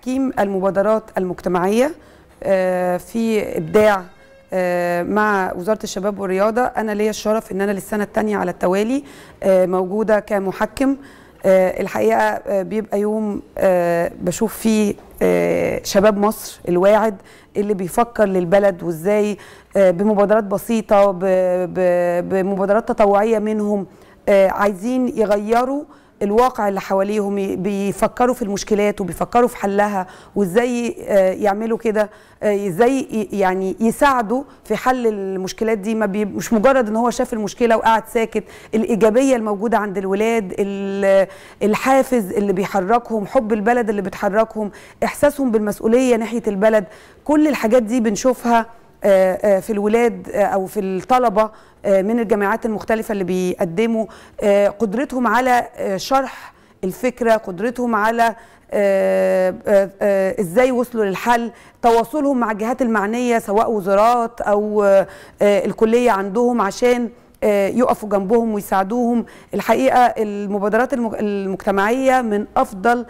تحكيم المبادرات المجتمعيه آه، في ابداع آه، مع وزاره الشباب والرياضه انا ليا الشرف ان انا للسنه الثانيه على التوالي آه، موجوده كمحكم آه، الحقيقه آه، بيبقى يوم آه، بشوف فيه آه، شباب مصر الواعد اللي بيفكر للبلد وازاي آه، بمبادرات بسيطه ب- ب- بمبادرات تطوعيه منهم آه، عايزين يغيروا الواقع اللي حواليهم ي- بيفكروا في المشكلات وبيفكروا في حلها وازاي آه، يعملوا كده آه، ازاي ي- يعني يساعدوا في حل المشكلات دي ما بي مش مجرد ان هو شاف المشكله وقعد ساكت الايجابيه الموجوده عند الولاد ال- الحافز اللي بيحركهم حب البلد اللي بتحركهم احساسهم بالمسؤوليه ناحيه البلد كل الحاجات دي بنشوفها آه، آه، في الولاد آه، او في الطلبه آه، من الجامعات المختلفه اللي بيقدموا آه، قدرتهم على آه، شرح الفكره قدرتهم على آه، آه، آه، ازاي وصلوا للحل تواصلهم مع الجهات المعنيه سواء وزارات او آه، آه، الكليه عندهم عشان آه، يقفوا جنبهم ويساعدوهم الحقيقه المبادرات المج- المجتمعيه من افضل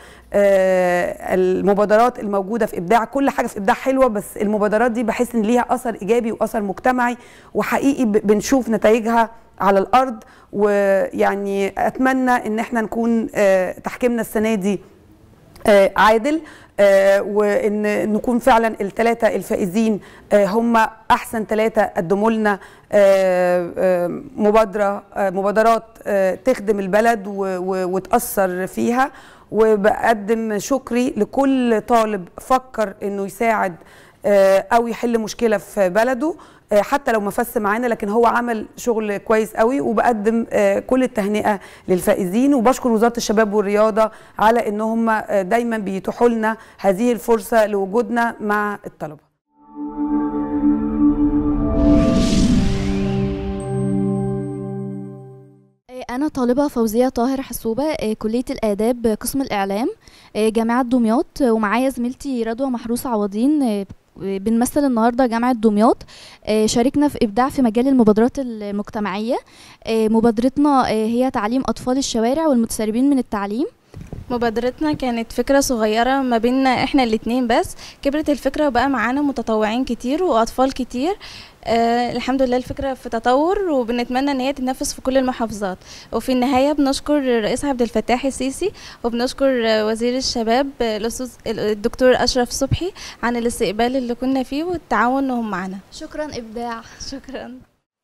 آه، المبادرات الموجوده في ابداع كل حاجه في ابداع حلوه بس المبادرات دي بحس ان ليها اثر ايجابي واثر مجتمعي وحقيقي ب- بنشوف نتائجها على الارض ويعني اتمنى ان احنا نكون آه، تحكيمنا السنه دي آه، عادل آه، وان نكون فعلا الثلاثه الفائزين آه، هم احسن ثلاثه قدموا لنا آه، آه، مبادره آه، مبادرات آه، تخدم البلد و- و- وتاثر فيها وبقدم شكري لكل طالب فكر انه يساعد آه، او يحل مشكله في بلده آه، حتى لو ما فاز معانا لكن هو عمل شغل كويس قوي وبقدم آه، كل التهنئه للفائزين وبشكر وزاره الشباب والرياضه على ان هم آه، دايما بيتيحوا لنا هذه الفرصه لوجودنا مع الطلبه أنا طالبة فوزية طاهر حسوبة آه، كلية الآداب آه، قسم الإعلام آه، جامعة دمياط آه، ومعايا زميلتي رضوى محروس عوضين آه، بنمثل النهارده جامعة دمياط آه، شاركنا في إبداع في مجال المبادرات المجتمعية آه، مبادرتنا آه، هي تعليم أطفال الشوارع والمتسربين من التعليم مبادرتنا كانت فكرة صغيرة ما بيننا احنا الاتنين بس كبرت الفكرة وبقى معانا متطوعين كتير وأطفال كتير آه الحمد لله الفكرة في تطور وبنتمنى ان هي تتنفذ في كل المحافظات وفي النهاية بنشكر الرئيس عبد الفتاح السيسي وبنشكر آه، وزير الشباب آه، الأستاذ الدكتور أشرف صبحي عن الاستقبال اللي كنا فيه والتعاون انهم معانا شكرا إبداع شكرا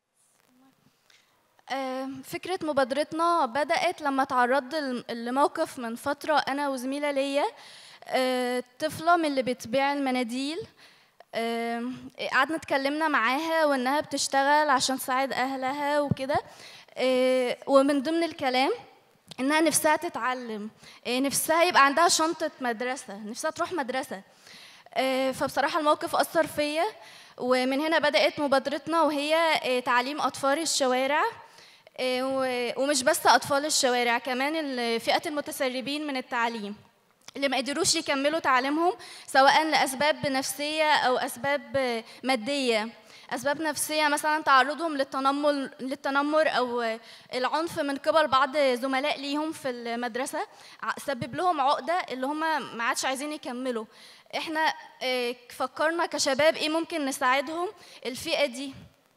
آه، فكرة مبادرتنا بدأت لما تعرضت لم- لموقف من فترة أنا وزميلة ليا آه، طفلة من اللي بتبيع المناديل آه، قعدنا اتكلمنا معاها وإنها بتشتغل عشان تساعد أهلها وكده آه، ومن ضمن الكلام إنها نفسها تتعلم آه، نفسها يبقى عندها شنطة مدرسة نفسها تروح مدرسة آه، فبصراحة الموقف أثر فيا ومن هنا بدأت مبادرتنا وهي آه، تعليم أطفال الشوارع آه، و- ومش بس أطفال الشوارع كمان ال- فئة المتسربين من التعليم اللي ما قدروش يكملوا تعليمهم سواء لأسباب نفسية أو أسباب آه، مادية أسباب نفسية مثلا تعرضهم للتنمر للتنمر أو آه، العنف من قبل بعض زملاء ليهم في المدرسة ع- سبب لهم عقدة اللي هم ما عادش عايزين يكملوا احنا آه، فكرنا كشباب ايه ممكن نساعدهم الفئة دي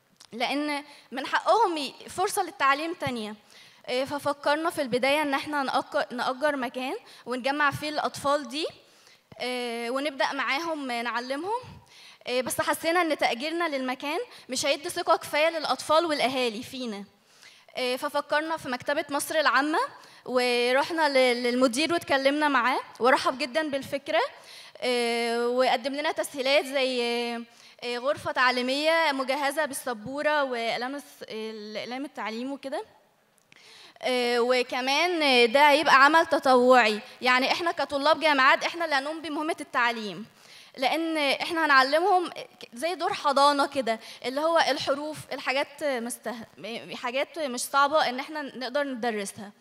لان من حقهم ي- فرصه للتعليم تانية إيه، ففكرنا في البدايه ان احنا نأجر, نأجر مكان ونجمع فيه الاطفال دي إيه، ونبدا معاهم نعلمهم إيه، بس حسينا ان تأجيرنا للمكان مش هيدي ثقه كفايه للاطفال والاهالي فينا إيه، ففكرنا في مكتبه مصر العامه ورحنا ل- للمدير واتكلمنا معاه ورحب جدا بالفكره إيه، وقدم لنا تسهيلات زي إيه، غرفة تعليمية مجهزة بالسبورة وأقلام الس- الأقلام التعليم وكده آه، وكمان آه، ده هيبقى عمل تطوعي يعني احنا كطلاب جامعات احنا اللي هنقوم بمهمة التعليم لان احنا هنعلمهم زي دور حضانة كده اللي هو الحروف الحاجات مسته... حاجات مش صعبة ان احنا نقدر ندرسها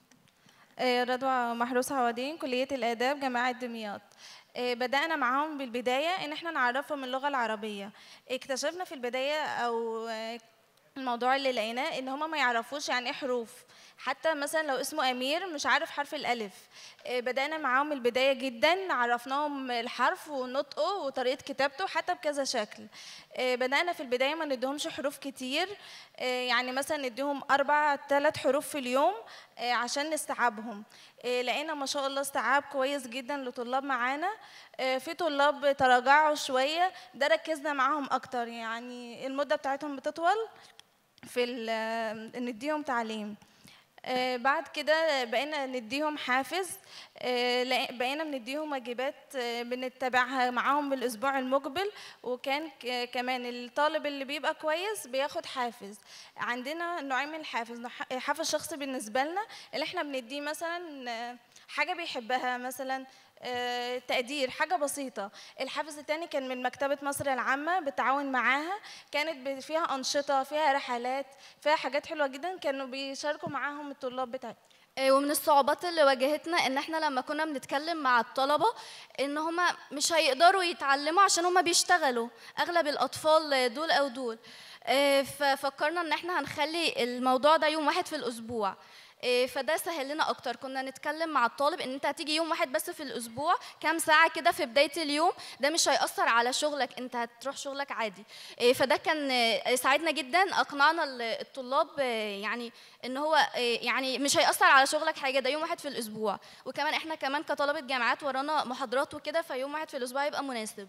آه، رضوى محروس عوضين كلية الآداب جامعة دمياط آه، بدأنا معاهم بالبداية إن إحنا نعرفهم اللغة العربية اكتشفنا في البداية أو آه، الموضوع اللي لقيناه ان هما ما يعرفوش يعني ايه حروف حتى مثلا لو اسمه امير مش عارف حرف الالف آه، بدانا معاهم البدايه جدا عرفناهم الحرف ونطقه وطريقه كتابته حتى بكذا شكل آه، بدانا في البدايه ما نديهمش حروف كتير آه، يعني مثلا نديهم اربع ثلاث حروف في اليوم آه، عشان نستيعبهم آه، لقينا ما شاء الله استيعاب كويس جدا لطلاب معانا آه، في طلاب تراجعوا شويه ده ركزنا معاهم اكتر يعني المده بتاعتهم بتطول في ال- نديهم تعليم آه، بعد كده بقينا نديهم حافز آه، لق- بقينا بنديهم واجبات آه، بنتبعها معاهم بالاسبوع المقبل وكان ك- كمان الطالب اللي بيبقى كويس بياخد حافز عندنا نوعين من الحافز نوع- حافز شخصي بالنسبه لنا اللي احنا بنديه مثلا آه، حاجه بيحبها مثلا آه، تقدير حاجة بسيطة الحافز التاني كان من مكتبة مصر العامة بالتعاون معاها كانت ب- فيها أنشطة فيها رحلات فيها حاجات حلوة جدا كانوا بيشاركوا معاهم الطلاب بتاعتهم آه، ومن الصعوبات اللي واجهتنا ان احنا لما كنا بنتكلم مع الطلبه ان هما مش هيقدروا يتعلموا عشان هما بيشتغلوا اغلب الاطفال دول او دول آه، ففكرنا ان احنا هنخلي الموضوع ده يوم واحد في الاسبوع آه، فده سهل لنا اكتر كنا نتكلم مع الطالب ان انت هتيجي يوم واحد بس في الاسبوع كام ساعه كده في بدايه اليوم ده مش هيأثر على شغلك انت هتروح شغلك عادي آه، فده كان آه، ساعدنا جدا اقنعنا ال- الطلاب آه، يعني ان هو آه، يعني مش هيأثر على شغلك حاجه ده يوم واحد في الاسبوع وكمان احنا كمان كطلبه جامعات ورانا محاضرات وكده فيوم واحد في الاسبوع يبقى مناسب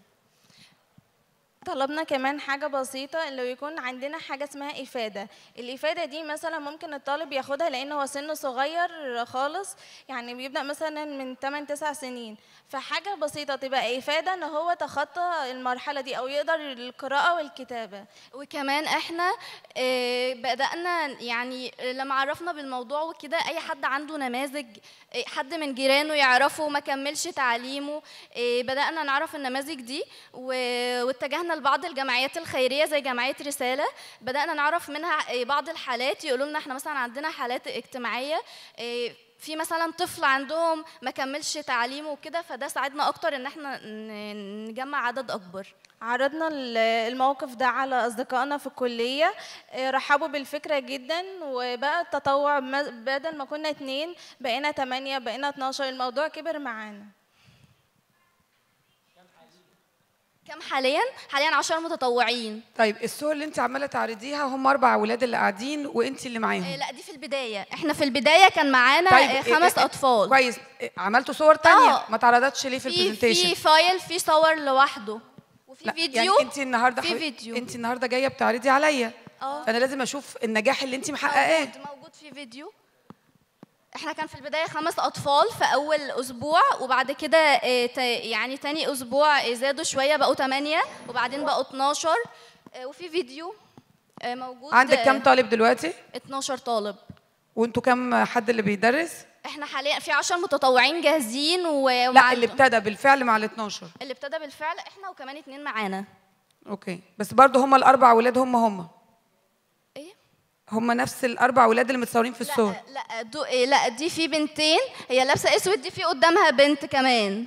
طلبنا كمان حاجة بسيطة اللي يكون عندنا حاجة اسمها إفادة الإفادة دي مثلا ممكن الطالب ياخدها لأن هو سنه صغير خالص يعني بيبدأ مثلا من 8 9 سنين فحاجة بسيطة تبقى إفادة إن هو تخطى المرحلة دي أو يقدر القراءة والكتابة وكمان احنا آه، بدأنا يعني لما عرفنا بالموضوع وكده اي حد عنده نماذج آه، حد من جيرانه يعرفه ما كملش تعليمه آه، بدأنا نعرف النماذج دي و- واتجهنا لبعض الجمعيات الخيرية زي جمعية رسالة بدأنا نعرف منها آه، بعض الحالات يقولوا لنا احنا مثلا عندنا حالات اجتماعية آه، في مثلا طفل عندهم ما كملش تعليمه وكده فده ساعدنا اكتر ان احنا ن- نجمع عدد اكبر عرضنا ال- الموقف ده على أصدقائنا في الكلية آه، رحبوا بالفكرة جدا وبقى التطوع ما- بدل ما كنا اتنين بقينا تمانية بقينا 12 الموضوع كبر معانا كم حاليا حاليا 10 متطوعين طيب الصور اللي انت عماله تعرضيها هم اربع اولاد اللي قاعدين وانت اللي آه، معاهم لا دي في البدايه احنا في البدايه كان معانا طيب آه، إيه- خمس إيه- اطفال كويس إيه، عملتوا صور تانية آه. ما اتعرضتش ليه في في في البرزنتيشن فايل في صور لوحده وفي لا فيديو يعني انت النهارده في حضرتك- فيديو. انت النهارده جايه بتعرضي عليا اه فانا لازم اشوف النجاح اللي انت محققاه موجود موجود في فيديو احنا كان في البدايه خمس اطفال في اول اسبوع وبعد كده آه، تا- يعني تاني اسبوع آه، زادوا شويه بقوا 8 وبعدين بقوا 12 آه، وفي فيديو آه، موجود عندك كام آه، طالب دلوقتي 12 طالب وانتوا كام حد اللي بيدرس احنا حاليا في 10 متطوعين جاهزين و... لا ومع- اللي ابتدى بالفعل مع ال 12 اللي ابتدى بالفعل احنا وكمان اتنين معانا اوكي بس برضه هم الاربع اولاد هم هم ايه هم نفس الاربع اولاد اللي متصورين في الصور لا لا دو إيه لا دي في بنتين هي لابسه اسود دي في قدامها بنت كمان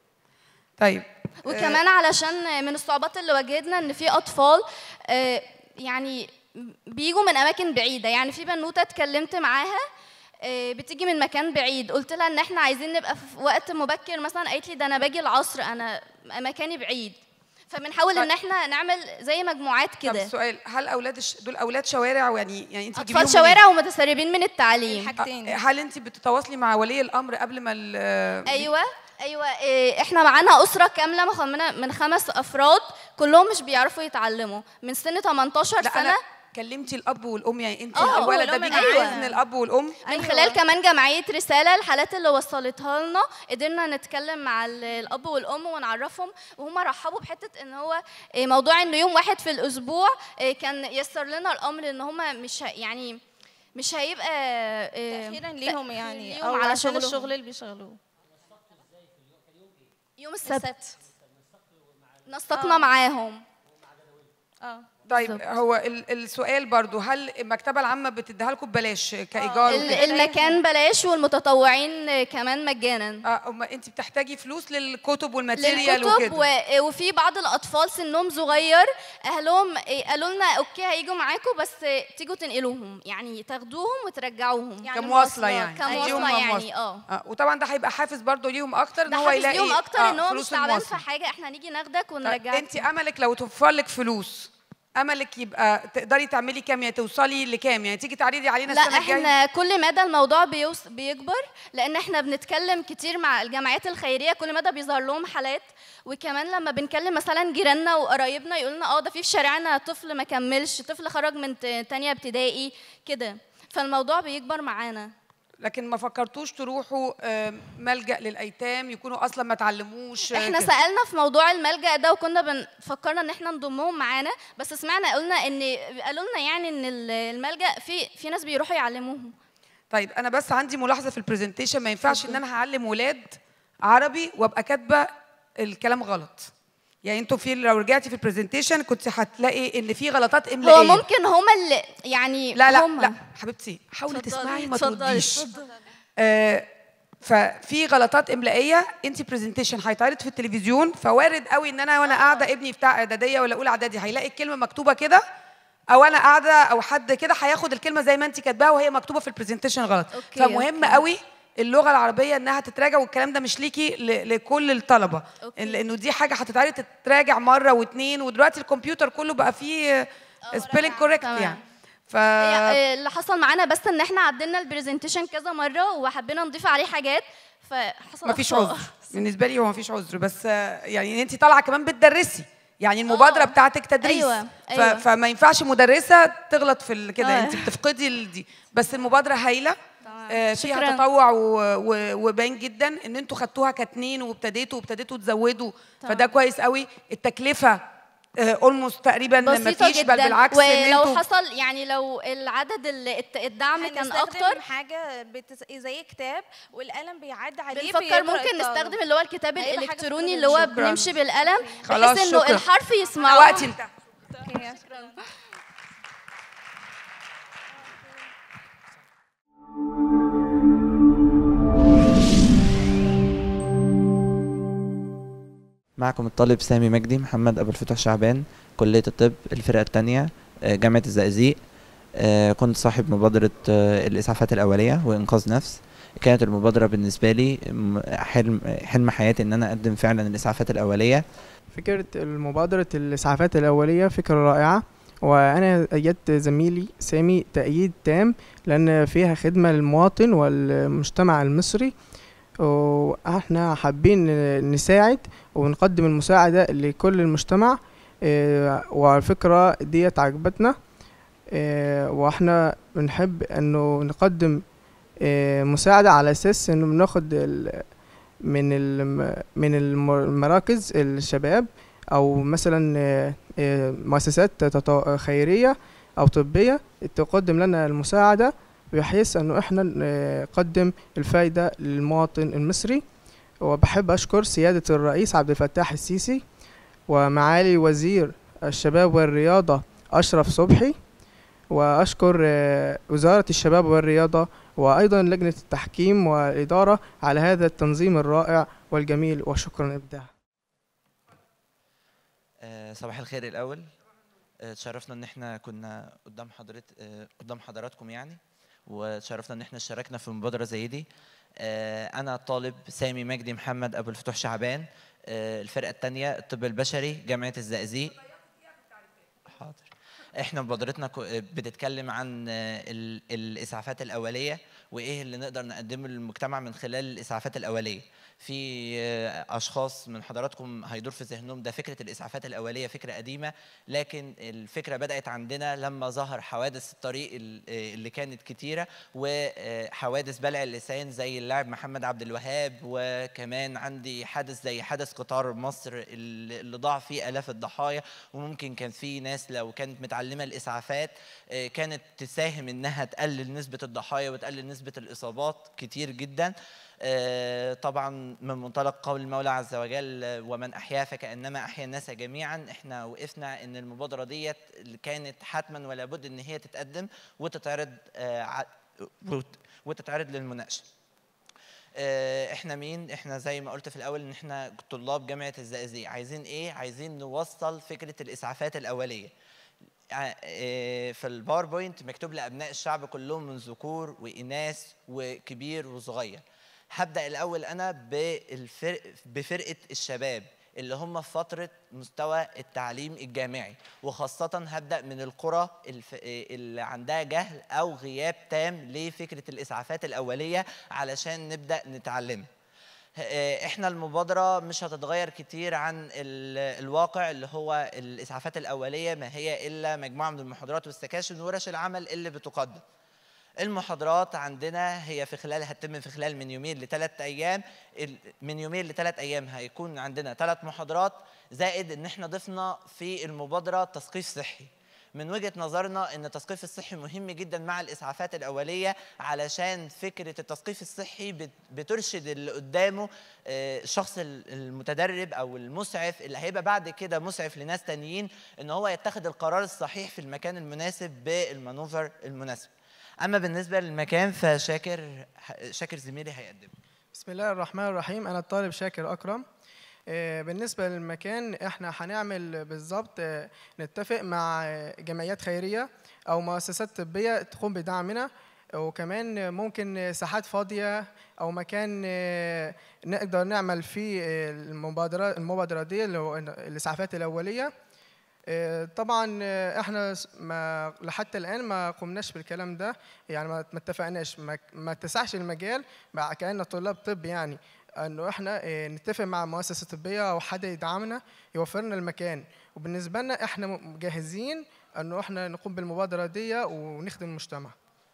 طيب وكمان علشان من الصعوبات اللي واجهتنا ان في اطفال آه، يعني بيجوا من اماكن بعيده يعني في بنوته اتكلمت معاها آه، بتيجي من مكان بعيد قلت لها ان احنا عايزين نبقى في وقت مبكر مثلا قالت لي ده انا باجي العصر انا مكاني بعيد فبنحاول ان احنا نعمل زي مجموعات طب كده السؤال هل اولاد الش... دول اولاد شوارع يعني يعني انت بتجيبيهم اطفال منين؟ شوارع ومتسربين من التعليم حاجتين هل انت بتتواصلي مع ولي الامر قبل ما ال- ايوه ايوه إيه، احنا معانا اسره كامله مخمنه من خمس افراد كلهم مش بيعرفوا يتعلموا من سن 18 لا سنه انا كلمتي الاب والام يعني انت آه، الولد ده والأم بيجي معانا. باذن الاب والام من أيوة. خلال كمان جمعيه رساله الحالات اللي وصلتها لنا قدرنا نتكلم مع ال- الاب والام ونعرفهم وهم رحبوا بحته ان هو إيه، موضوع انه يوم واحد في الاسبوع إيه، كان يسر لنا الامر ان هم مش ه- يعني مش هيبقى إيه، تأخيرا ليهم يعني ليهم أو على على شغلهم. الشغل اللي بيشغلوه يوم السبت نسقنا معاهم اه طيب بالظبط. هو ال- السؤال برضو هل المكتبه العامه بتديها لكم ببلاش كايجار ال- وكده؟ المكان بلاش والمتطوعين كمان مجانا اه أما انت بتحتاجي فلوس للكتب والماتيريال للكتب وكده و... وفي بعض الاطفال سنهم صغير اهلهم إيه، قالوا لنا اوكي هيجوا معاكم بس تيجوا تنقلوهم يعني تاخدوهم وترجعوهم يعني كمواصله يعني كمواصلة تديهم يعني، مواصلة. اه. اه وطبعا ده هيبقى حافز برضو ليهم اكتر ان ده هو حافز يلاقي ليهم اكتر آه، ان هو مش فلوس تعبان في المواصلة. حاجه احنا هنيجي ناخدك طيب ونرجعك انت املك لو توفر لك فلوس املك يبقى تقدري تعملي كام يعني توصلي لكام يعني تيجي تعرضي علينا لا السنه الجايه احنا كل مدى الموضوع بيوس بيكبر لان احنا بنتكلم كتير مع الجمعيات الخيريه كل مدى بيظهر لهم حالات وكمان لما بنكلم مثلا جيراننا وقرايبنا يقولوا لنا اه ده في في شارعنا طفل ما كملش طفل خرج من ت- تانية ابتدائي كده فالموضوع بيكبر معانا لكن ما فكرتوش تروحوا آه، ملجأ للايتام يكونوا اصلا ما تعلموش آه، احنا كده. سالنا في موضوع الملجا ده وكنا بنفكرنا ان احنا نضمهم معانا بس سمعنا قلنا ان قالوا لنا يعني ان ال- الملجا في في ناس بيروحوا يعلموهم طيب انا بس عندي ملاحظه في البرزنتيشن ما ينفعش ان انا هعلم ولاد عربي وابقى كاتبه الكلام غلط يعني انتوا في لو رجعتي في البرزنتيشن كنت هتلاقي ان في غلطات املائيه هو ممكن هما اللي يعني لا لا هما. لا حبيبتي حاولي اتفضلي، تسمعي ما اتفضلي، ترديش اتفضلي. آه، ففي غلطات املائيه انت برزنتيشن هيتعرض في التلفزيون فوارد قوي ان انا وانا قاعده ابني بتاع اعداديه ولا اولى اعدادي هيلاقي الكلمه مكتوبه كده او انا قاعده او حد كده هياخد الكلمه زي ما انت كاتباها وهي مكتوبه في البرزنتيشن غلط أوكي، فمهم أوكي. قوي اللغه العربيه انها تتراجع والكلام ده مش ليكي ل- لكل الطلبه أوكي. لانه دي حاجه هتتعرض تتراجع مره واثنين ودلوقتي الكمبيوتر كله بقى فيه سبيلنج كوريكت تمام. يعني ف هي آه، اللي حصل معانا بس ان احنا عدلنا البرزنتيشن كذا مره وحبينا نضيف عليه حاجات فحصل مفيش أخطاء. عذر بالنسبه لي هو مفيش عذر بس آه، يعني انت طالعه كمان بتدرسي يعني المبادره آه. بتاعتك تدريس أيوة، ف- أيوة. فما ينفعش مدرسه تغلط في ال- كده آه. انت بتفقدي ال- دي بس المبادره هايله تمام. آه، فيها شكراً. تطوع و- و- وباين جدا ان انتوا خدتوها كاتنين وابتديتوا وابتديتوا تزودوا تمام. فده كويس قوي التكلفه اولموست تقريبا ما بسيطه فيش بل جدا بالعكس ان ولو انتوا حصل يعني لو العدد اللي الت- الدعم كان هنستخدم اكتر حاجه بتس... زي كتاب والقلم بيعدي عليه بنفكر بيقرأ ممكن الطالب. نستخدم اللي هو الكتاب هيبقى حاجة الالكتروني في اللي هو شكراً. بنمشي بالقلم خلاص، بحيث انه شكراً. الحرف يسمعه وقتي انتهى شكرا معكم الطالب سامي مجدي محمد أبو الفتوح شعبان كلية الطب الفرقة الثانية جامعة الزقازيق آه، كنت صاحب مبادرة آه، الإسعافات الأولية وإنقاذ نفس كانت المبادرة بالنسبة لي م- حلم حلم حياتي إن أنا أقدم فعلا الإسعافات الأولية فكرة المبادرة الإسعافات الأولية فكرة رائعة وأنا أيدت زميلي سامي تأييد تام لأن فيها خدمة للمواطن والمجتمع المصري وإحنا حابين نساعد ونقدم المساعدة لكل المجتمع إيه، والفكرة ديت عجبتنا إيه، واحنا بنحب انه نقدم إيه، مساعدة على اساس انه بناخد ال- من الم- من الم- المراكز الشباب او مثلا آه، آه، مؤسسات تط- خيريه او طبيه تقدم لنا المساعده بحيث انه احنا نقدم الفايده للمواطن المصري وبحب اشكر سياده الرئيس عبد الفتاح السيسي ومعالي وزير الشباب والرياضه اشرف صبحي واشكر آه، وزاره الشباب والرياضه وايضا لجنه التحكيم والاداره على هذا التنظيم الرائع والجميل وشكرا ابداع آه، صباح الخير الأول آه، تشرفنا إن إحنا كنا قدام حضرت آه، قدام حضراتكم يعني وتشرفنا إن إحنا شاركنا في مبادرة زي دي آه، أنا الطالب سامي مجدي محمد أبو الفتوح شعبان آه، الفرقة الثانية الطب البشري جامعة الزقازيق حاضر احنا مبادرتنا كو- بتتكلم عن آه، ال- الاسعافات الاوليه وايه اللي نقدر نقدمه للمجتمع من خلال الاسعافات الاوليه في آه، اشخاص من حضراتكم هيدور في ذهنهم ده فكره الاسعافات الاوليه فكره قديمه لكن الفكره بدات عندنا لما ظهر حوادث الطريق ال- آه، اللي كانت كتيره وحوادث بلع اللسان زي اللاعب محمد عبد الوهاب وكمان عندي حادث زي حادث قطار مصر اللي اللي ضاع فيه الاف الضحايا وممكن كان في ناس لو كانت متعلمه متعلمه الاسعافات آه، كانت تساهم انها تقلل نسبه الضحايا وتقلل نسبه الاصابات كتير جدا آه، طبعا من منطلق قول المولى عز وجل آه، ومن احيا فكانما احيا الناس جميعا احنا وقفنا ان المبادره ديت اللي كانت حتما ولا بد ان هي تتقدم وتتعرض آه، ع- وت- وتتعرض للمناقشه آه، احنا مين احنا زي ما قلت في الاول ان احنا طلاب جامعه الزقازيق عايزين ايه عايزين نوصل فكره الاسعافات الاوليه ع- آه، في الباوربوينت مكتوب لابناء الشعب كلهم من ذكور واناث وكبير وصغير هبدا الاول انا بالفرق بفرقه الشباب اللي هم في فتره مستوى التعليم الجامعي وخاصه هبدا من القرى الف... آه، اللي عندها جهل او غياب تام لفكره الاسعافات الاوليه علشان نبدا نتعلمها آه، احنا المبادره مش هتتغير كتير عن ال- الواقع اللي هو الاسعافات الاوليه ما هي الا مجموعه من المحاضرات والسكاشن وورش العمل اللي بتقدم المحاضرات عندنا هي في خلال هتتم في خلال من يومين لثلاث ايام ال- من يومين لثلاث ايام هيكون عندنا ثلاث محاضرات زائد ان احنا ضفنا في المبادره تثقيف صحي من وجهه نظرنا ان التثقيف الصحي مهم جدا مع الاسعافات الاوليه علشان فكره التثقيف الصحي بت- بترشد اللي قدامه آه، الشخص ال- المتدرب او المسعف اللي هيبقى بعد كده مسعف لناس تانيين ان هو يتخذ القرار الصحيح في المكان المناسب بالمانوفر المناسب اما بالنسبه للمكان فشاكر شاكر زميلي هيقدمه بسم الله الرحمن الرحيم انا الطالب شاكر اكرم آه، بالنسبه للمكان احنا هنعمل بالظبط آه، نتفق مع آه، جمعيات خيريه او مؤسسات طبيه تقوم بدعمنا وكمان ممكن ساحات فاضيه او مكان آه، نقدر نعمل فيه آه، المبادره المبادره دي اللي هو الاسعافات الاوليه آه، طبعا آه، احنا س- ما لحتى الان ما قمناش بالكلام ده يعني ما ما اتفقناش ما, ما اتسعش المجال مع كأننا طلاب طب يعني انه احنا آه، نتفق مع مؤسسه طبيه او حد يدعمنا يوفر لنا المكان وبالنسبه لنا احنا م- جاهزين انه احنا نقوم بالمبادره دي ونخدم المجتمع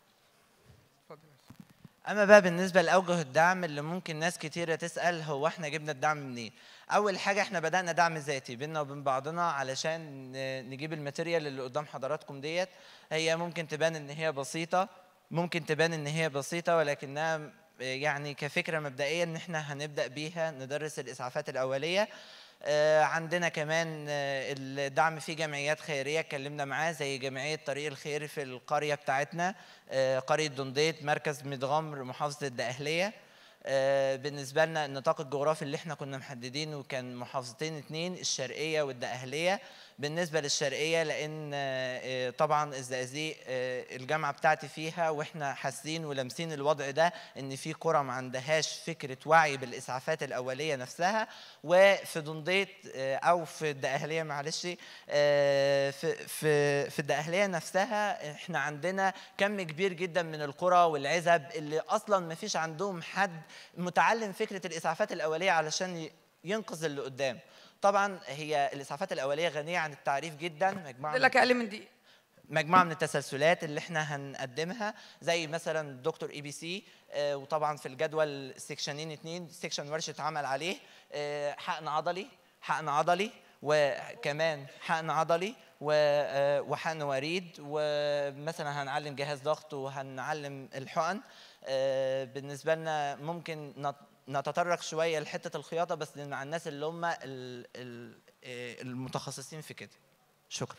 اما بقى بالنسبه لاوجه الدعم اللي ممكن ناس كتيره تسال هو احنا جبنا الدعم منين اول حاجه احنا بدانا دعم ذاتي بينا وبين بعضنا علشان ن- نجيب الماتيريال اللي قدام حضراتكم ديت هي ممكن تبان ان هي بسيطه ممكن تبان ان هي بسيطه ولكنها يعني كفكره مبدئيه ان احنا هنبدا بيها ندرس الاسعافات الاوليه آه، عندنا كمان آه، الدعم في جمعيات خيريه اتكلمنا معاه زي جمعيه طريق الخير في القريه بتاعتنا آه، قريه دنديت مركز متغمر محافظه الدقهليه آه، بالنسبه لنا النطاق الجغرافي اللي احنا كنا محددينه كان محافظتين اتنين الشرقيه والدقهليه بالنسبه للشرقيه لان آه، آه، طبعا الزقازيق آه، الجامعه بتاعتي فيها واحنا حاسين ولامسين الوضع ده ان في قرى ما عندهاش فكره وعي بالاسعافات الاوليه نفسها وفي دنديت آه، او في الدقهليه معلش آه، في في في الدقهليه نفسها احنا عندنا كم كبير جدا من القرى والعزب اللي اصلا ما فيش عندهم حد متعلم فكره الاسعافات الاوليه علشان ي- ينقذ اللي قدام طبعا هي الاسعافات الاوليه غنيه عن التعريف جدا مجموعه فاضل لك اقل من دقيقه مجموعه من التسلسلات اللي احنا هنقدمها زي مثلا دكتور اي بي سي وطبعا في الجدول سيكشنين اتنين سيكشن ورشه عمل عليه آه، حقن عضلي حقن عضلي وكمان حقن عضلي و- آه، وحقن وريد ومثلا هنعلم جهاز ضغط وهنعلم الحقن آه، بالنسبه لنا ممكن نت- نتطرق شويه لحته الخياطه بس مع الناس اللي هم ال- ال- آه، المتخصصين في كده شكرا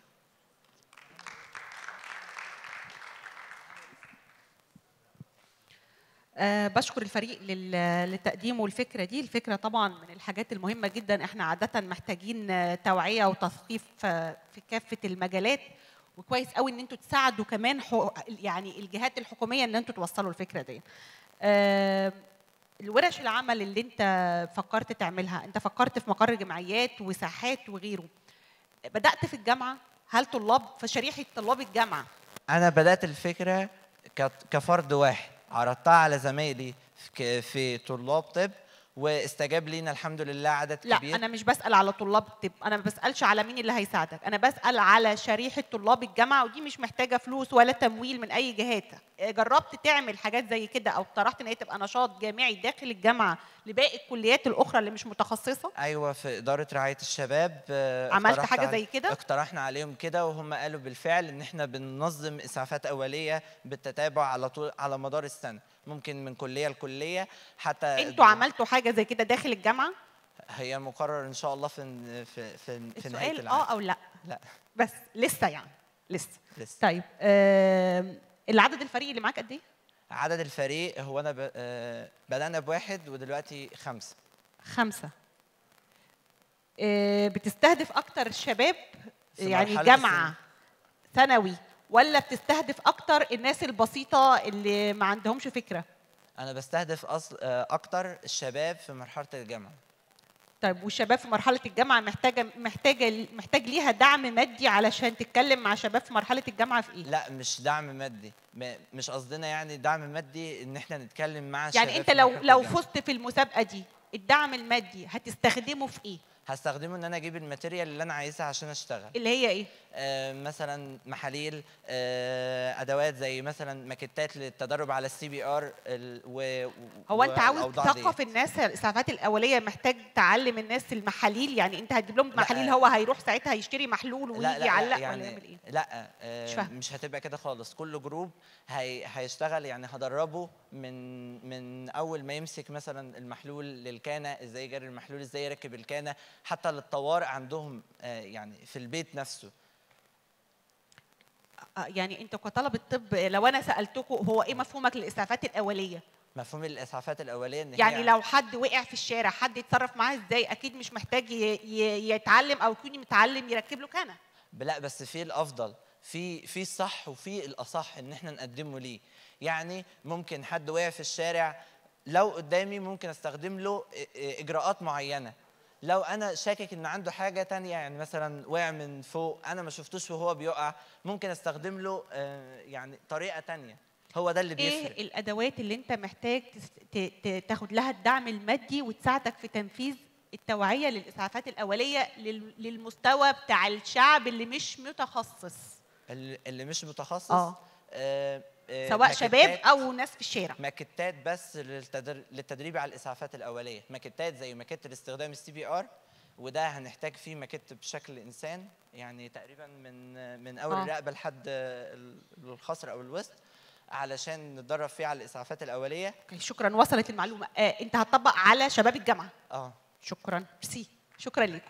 أه بشكر الفريق لل- للتقديم والفكره دي الفكره طبعا من الحاجات المهمه جدا احنا عاده محتاجين آه، توعيه وتثقيف آه، في كافه المجالات وكويس قوي ان انتوا تساعدوا كمان حو... يعني الجهات الحكوميه ان انتوا توصلوا الفكره دي أه الورش العمل اللي انت فكرت تعملها انت فكرت في مقر جمعيات وساحات وغيره بدات في الجامعه هل طلاب في شريحه طلاب الجامعه انا بدات الفكره ك- كفرد واحد عرضتها على زمايلي في ك- في طلاب طب واستجاب لينا الحمد لله عدد لا كبير انا مش بسال على طلاب طب انا ما بسالش على مين اللي هيساعدك انا بسال على شريحه طلاب الجامعه ودي مش محتاجه فلوس ولا تمويل من اي جهات جربت تعمل حاجات زي كده او اقترحت ان هي تبقى نشاط جامعي داخل الجامعه لباقي الكليات الاخرى اللي مش متخصصه ايوه في اداره رعايه الشباب آه، عملت اقترحت حاجة علي- زي كده؟ اقترحنا عليهم كده وهم قالوا بالفعل ان احنا بننظم اسعافات اوليه بالتتابع على طول على مدار السنه ممكن من كليه لكليه حتى انتوا عملتوا حاجه زي كده داخل الجامعه هي مقرر ان شاء الله في في في, في نهايه السؤال العام اه او لا لا بس لسه يعني لسه لسه طيب آم، العدد الفريق اللي معاك قد ايه عدد الفريق هو انا ب... آه، بدانا بواحد ودلوقتي خمسه خمسة آه، بتستهدف أكتر الشباب في يعني مرحلة جامعة ثانوي ولا بتستهدف أكتر الناس البسيطة اللي ما عندهمش فكرة انا بستهدف اصل آه، اكتر الشباب في مرحله الجامعه طيب والشباب في مرحلة الجامعة محتاجة محتاجة محتاج ليها دعم مادي علشان تتكلم مع شباب في مرحلة الجامعة في إيه؟ لا مش دعم مادي م- مش قصدنا يعني دعم مادي ان احنا نتكلم مع الشباب يعني أنت في لو مرحلة لو الجامعة. فزت في المسابقة دي الدعم المادي هتستخدمه في إيه؟ هستخدمه ان انا اجيب الماتيريال اللي انا عايزها عشان اشتغل اللي هي إيه؟ آه مثلا محاليل آه ادوات زي مثلا ماكيتات للتدرب على السي بي ار هو انت عاوز تثقف الناس الاسعافات الاوليه محتاج تعلم الناس المحاليل يعني انت هتجيب لهم لا. محاليل هو هيروح ساعتها يشتري محلول ويجي لا لا, يعلق لا ولا يعني يعمل ايه لا آه مش فاهمة. مش هتبقى كده خالص كل جروب هي هيشتغل يعني هدربه من من اول ما يمسك مثلا المحلول للكانه ازاي يجري المحلول ازاي يركب الكانه حتى للطوارئ عندهم آه يعني في البيت نفسه آه، يعني انت كطلبه طب لو انا سالتكم هو ايه مفهومك للاسعافات الاوليه مفهوم الاسعافات الاوليه ان يعني هي لو حد وقع في الشارع حد يتصرف معاه ازاي اكيد مش محتاج ي- ي- يتعلم او يكون متعلم يركب له كنه لا بس في الافضل في في الصح وفي الاصح ان احنا نقدمه ليه يعني ممكن حد وقع في الشارع لو قدامي ممكن استخدم له إ- إ- اجراءات معينه لو انا شاكك ان عنده حاجه تانية يعني مثلا وقع من فوق انا ما شفتوش وهو بيقع ممكن استخدم له آه، يعني طريقه تانية هو ده اللي بيفرق ايه الادوات اللي انت محتاج تس- ت- ت- تاخد لها الدعم المادي وتساعدك في تنفيذ التوعيه للاسعافات الاوليه لل- للمستوى بتاع الشعب اللي مش متخصص اللي اللي مش متخصص آه. آه، آه، سواء شباب ماكيتات- او ناس في الشارع ماكيتات بس للتدر... للتدريب على الاسعافات الاوليه ماكيتات زي ماكيت لاستخدام السي بي ار وده هنحتاج فيه ماكيت بشكل انسان يعني تقريبا من من اول آه. الرقبه لحد ال- الخصر او الوسط علشان نتدرب فيه على الاسعافات الاوليه أوكي، شكرا وصلت المعلومه آه انت هتطبق على شباب الجامعه اه شكرا ميرسي شكرا لكم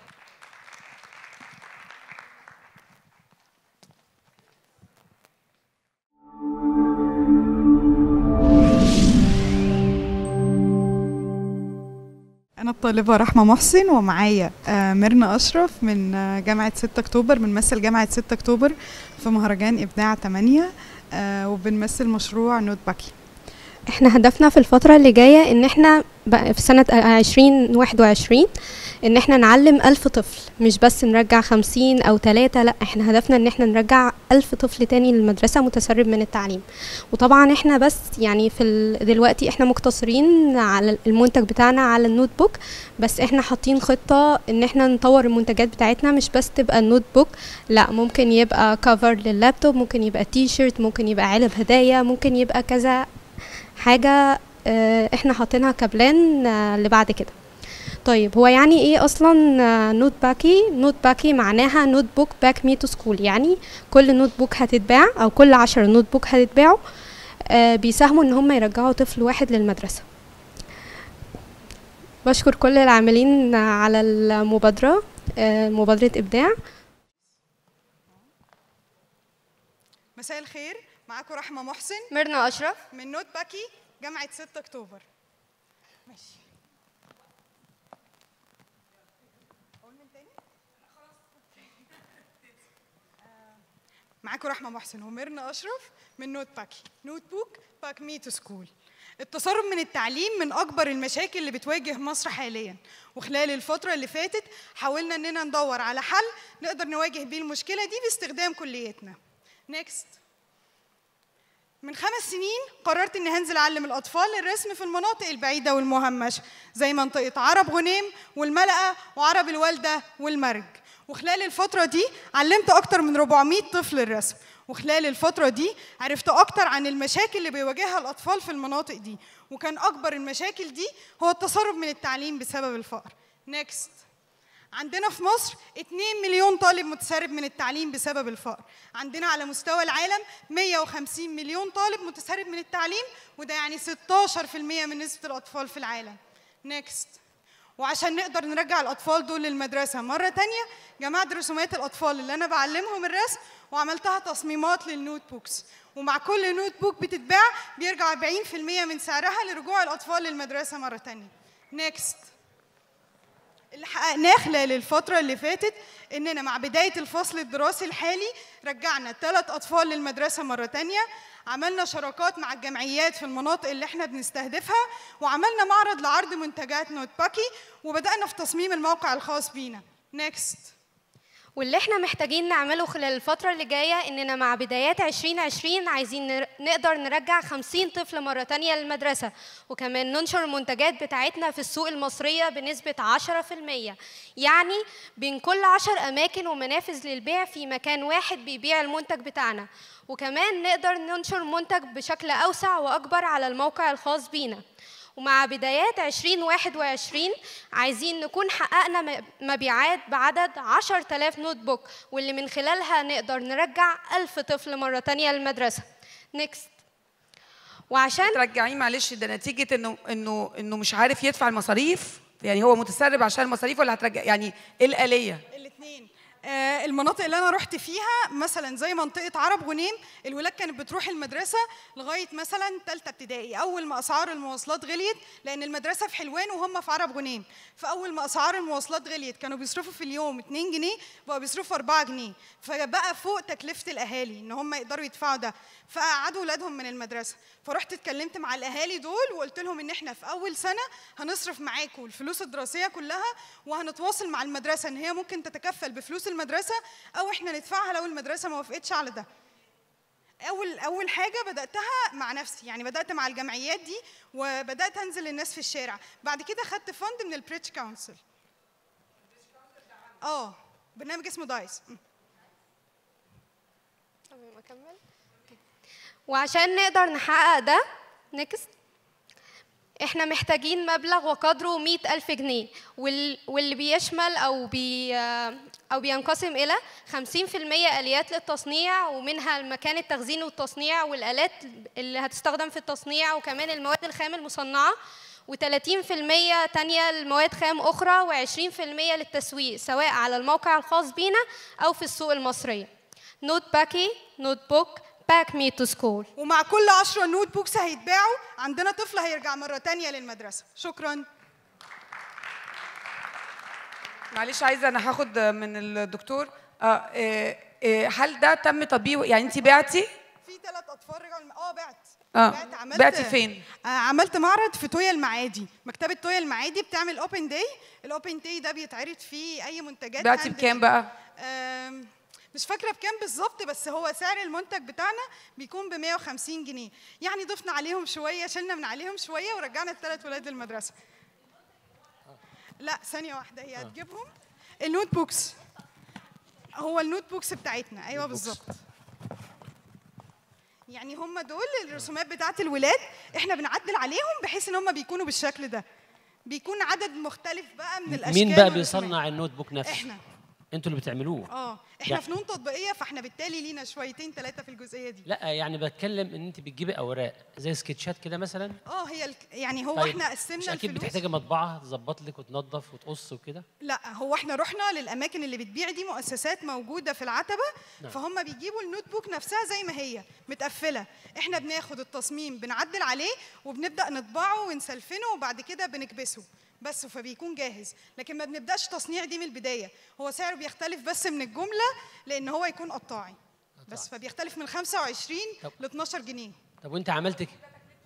أنا الطالبة رحمة محسن ومعايا آه، ميرنا أشرف من آه، جامعة 6 أكتوبر بنمثل جامعة 6 أكتوبر في مهرجان إبداع 8 آه، وبنمثل مشروع نوت باكي احنا هدفنا في الفترة اللي جاية ان احنا بقى في سنة عشرين واحد وعشرين ان احنا نعلم ألف طفل مش بس نرجع خمسين او تلاتة لا احنا هدفنا ان احنا نرجع ألف طفل تاني للمدرسة متسرب من التعليم وطبعا احنا بس يعني في ال... دلوقتي احنا مقتصرين على المنتج بتاعنا على النوت بوك بس احنا حاطين خطة ان احنا نطور المنتجات بتاعتنا مش بس تبقى النوت بوك لا ممكن يبقى كفر لللابتوب ممكن يبقى تي شيرت ممكن يبقى علب هدايا ممكن يبقى كذا حاجة آه، احنا حاطينها كبلان آه، لبعد كده طيب هو يعني ايه اصلا آه، نوت باكي نوت باكي معناها نوت بوك باك مي تو سكول يعني كل نوت بوك هتتباع او كل عشرة نوت بوك هتتباعوا آه، بيساهموا ان هم يرجعوا طفل واحد للمدرسة بشكر كل العاملين على المبادرة آه، مبادرة إبداع مساء الخير معاكم رحمة محسن ميرنا أشرف من نوت باكي جامعة 6 أكتوبر ماشي أقول من تاني؟ آه، معاكم رحمة محسن وميرنا أشرف من نوت باكي نوت بوك باك مي تو سكول التسرب من التعليم من أكبر المشاكل اللي بتواجه مصر حاليا وخلال الفترة اللي فاتت حاولنا إننا ندور على حل نقدر نواجه بيه المشكلة دي باستخدام كليتنا نيكست من خمس سنين قررت اني هنزل اعلم الاطفال الرسم في المناطق البعيده والمهمشه زي منطقه عرب غنيم والملقا وعرب الوالده والمرج وخلال الفتره دي علمت اكتر من 400 طفل الرسم وخلال الفتره دي عرفت اكتر عن المشاكل اللي بيواجهها الاطفال في المناطق دي وكان اكبر المشاكل دي هو التسرب من التعليم بسبب الفقر نيكست عندنا في مصر 2 مليون طالب متسرب من التعليم بسبب الفقر عندنا على مستوى العالم 150 مليون طالب متسرب من التعليم وده يعني 16% من نسبة الأطفال في العالم نيكست وعشان نقدر نرجع الأطفال دول للمدرسة مرة تانية جمعت رسومات الأطفال اللي أنا بعلمهم الرسم وعملتها تصميمات للنوت بوكس ومع كل نوت بوك بتتباع بيرجع 40% من سعرها لرجوع الأطفال للمدرسة مرة تانية نيكست اللي حققناه خلال الفترة اللي فاتت إننا مع بداية الفصل الدراسي الحالي رجعنا ثلاث أطفال للمدرسة مرة تانية عملنا شراكات مع الجمعيات في المناطق اللي احنا بنستهدفها وعملنا معرض لعرض منتجات نوت باكي وبدأنا في تصميم الموقع الخاص بينا نيكست واللي احنا محتاجين نعمله خلال الفترة اللي جاية اننا مع بدايات 2020 عايزين نر- نقدر نرجع 50 طفل مرة تانية للمدرسة وكمان ننشر المنتجات بتاعتنا في السوق المصرية بنسبة 10% يعني بين كل 10 أماكن ومنافذ للبيع في مكان واحد بيبيع المنتج بتاعنا وكمان نقدر ننشر منتج بشكل أوسع وأكبر على الموقع الخاص بينا ومع بدايات 2021 عايزين نكون حققنا م- مبيعات بعدد 10000 نوت بوك واللي من خلالها نقدر نرجع 1000 طفل مرة تانية للمدرسة نيكست وعشان ترجعيه معلش ده نتيجه انه انه انه مش عارف يدفع المصاريف يعني هو متسرب عشان المصاريف ولا هترجع يعني ايه الاليه الاثنين آه المناطق اللي انا رحت فيها مثلا زي منطقه عرب غنيم الولاد كانت بتروح المدرسه لغايه مثلا ثالثه ابتدائي اول ما اسعار المواصلات غليت لان المدرسه في حلوان وهم في عرب غنيم فاول ما اسعار المواصلات غليت كانوا بيصرفوا في اليوم 2 جنيه بقوا بيصرفوا 4 جنيه فبقى فوق تكلفه الاهالي ان هم يقدروا يدفعوا ده فقعدوا ولادهم من المدرسه فرحت اتكلمت مع الاهالي دول وقلت لهم ان احنا في اول سنه هنصرف معاكم الفلوس الدراسيه كلها وهنتواصل مع المدرسه ان هي ممكن تتكفل بفلوس المدرسه او احنا ندفعها لو المدرسه ما وافقتش على ده اول اول حاجه بداتها مع نفسي يعني بدات مع الجمعيات دي وبدات انزل للناس في الشارع بعد كده خدت فند من البريتش كونسل اه برنامج اسمه دايس م. تمام اكمل وعشان نقدر نحقق ده نكست احنا محتاجين مبلغ وقدره مئة ألف جنيه وال- واللي بيشمل أو بي أو بينقسم إلى 50% آليات للتصنيع ومنها مكان التخزين والتصنيع والآلات اللي هتستخدم في التصنيع وكمان المواد الخام المصنعة و30% تانية لمواد خام أخرى و20% للتسويق سواء على الموقع الخاص بينا أو في السوق المصرية نوت باكي نوت بوك باك مي تو سكول ومع كل 10 نوت بوكس هيتباعوا عندنا طفل هيرجع مره تانية للمدرسه شكرا معلش عايزه انا هاخد من الدكتور اه إيه إيه هل ده تم تطبيقه يعني انت بعتي في ثلاث اطفال رجعوا الم... اه بعت اه بعت عملت بعتي فين آه عملت معرض في تويا المعادي مكتبه تويا المعادي بتعمل اوبن داي الاوبن داي ده بيتعرض فيه اي منتجات بعتي hand بكام made. بقى آم، مش فاكره بكام بالظبط بس هو سعر المنتج بتاعنا بيكون ب 150 جنيه يعني ضفنا عليهم شويه شلنا من عليهم شويه ورجعنا الثلاث ولاد للمدرسه لا ثانيه واحده هي هتجيبهم النوت بوكس هو النوت بوكس بتاعتنا ايوه بالظبط يعني هم دول الرسومات بتاعت الولاد احنا بنعدل عليهم بحيث ان هم بيكونوا بالشكل ده بيكون عدد مختلف بقى من الاشكال مين بقى والرسومات. بيصنع النوت بوك نفسه؟ احنا انتوا اللي بتعملوه اه احنا يعني- فنون تطبيقيه فاحنا بالتالي لينا شويتين ثلاثه في الجزئيه دي لا يعني بتكلم ان انت بتجيبي اوراق زي سكتشات كده مثلا اه هي الك... يعني هو طيب، احنا مش قسمنا اكيد الفلوس بتحتاجي مطبعه تظبط لك وتنظف وتقص وكده لا هو احنا رحنا للاماكن اللي بتبيع دي مؤسسات موجوده في العتبه نعم. فهم بيجيبوا النوت بوك نفسها زي ما هي متقفله احنا بناخد التصميم بنعدل عليه وبنبدا نطبعه ونسلفنه وبعد كده بنكبسه بس فبيكون جاهز لكن ما بنبداش تصنيع دي من البدايه هو سعره بيختلف بس من الجمله لان هو يكون قطاعي بس فبيختلف من 25 طب. ل 12 جنيه طب وانت عملت ك-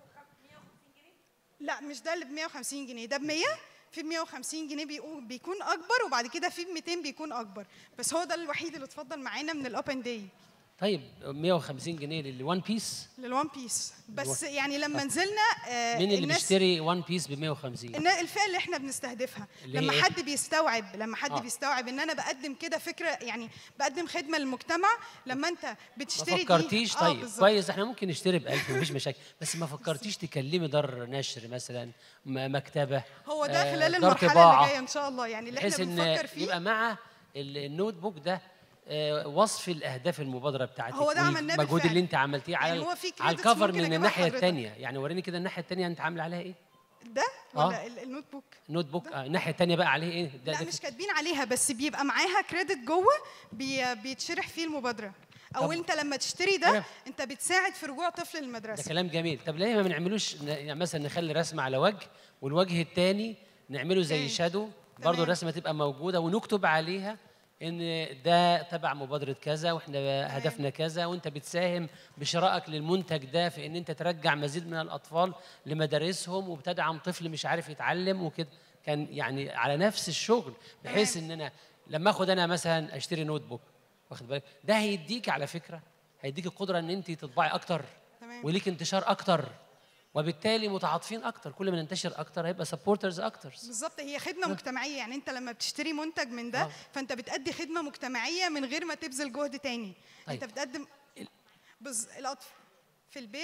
لا مش ده اللي ب 150 جنيه ده ب 100 في ب 150 جنيه بيقو- بيكون اكبر وبعد كده في ب 200 بيكون اكبر بس هو ده الوحيد اللي اتفضل معانا من الاوبن داي طيب 150 جنيه للوان بيس للوان بيس بس يعني لما نزلنا آه، مين اللي الناس بيشتري وان بيس ب 150 النا- الفئه اللي احنا بنستهدفها اللي هي لما إيه؟ حد بيستوعب لما حد آه. بيستوعب ان انا بقدم كده فكره يعني بقدم خدمه للمجتمع لما انت ما بتشتري دي فكرتيش آه، طيب بالظبط. كويس احنا ممكن نشتري ب 1000 مفيش مشاكل بس ما فكرتيش تكلمي دار نشر مثلا م- مكتبه هو ده آه، خلال دار المرحله طباعة. اللي جايه ان شاء الله يعني اللي بحيث احنا ان بنفكر فيه يبقى مع ال- النوت بوك ده آه، وصف الاهداف المبادره بتاعتك هو ده عملناه المجهود بالفعل. اللي انت عملتيه على يعني هو في على credits الكفر ممكن من أجيبها الناحيه لحضرتك. الثانيه يعني وريني كده الناحيه الثانيه انت عامله عليها ايه ده آه. ولا ال- النوت بوك نوت بوك آه الناحيه الثانيه بقى عليه ايه ده لا ده مش كاتبين عليها بس بيبقى معاها كريدت جوه بي بيتشرح فيه المبادره او طب انت لما تشتري أنا- ده انت بتساعد في رجوع طفل ده للمدرسه كلام جميل طب ليه ما بنعملوش ن- يعني مثلا نخلي رسمه على وجه والوجه الثاني نعمله زي أوكي. شادو برضه تمام. الرسمه تبقى موجوده ونكتب عليها ان ده تبع مبادره كذا واحنا هدفنا كذا وانت بتساهم بشرائك للمنتج ده في ان انت ترجع مزيد من الاطفال لمدارسهم وبتدعم طفل مش عارف يتعلم وكده كان يعني على نفس الشغل بحيث ان انا لما اخد انا مثلا اشتري نوت بوك واخد بالك ده هيديك على فكره هيديك القدره ان انت تطبعي اكتر تمام. وليك انتشار اكتر وبالتالي متعاطفين اكتر كل ما ننتشر اكتر هيبقى سبورترز اكتر بالظبط هي خدمه مجتمعيه يعني انت لما بتشتري منتج من ده آه. فانت بتأدي خدمه مجتمعيه من غير ما تبذل جهد تاني طيب. انت بتقدم بز... الأطفال في البيع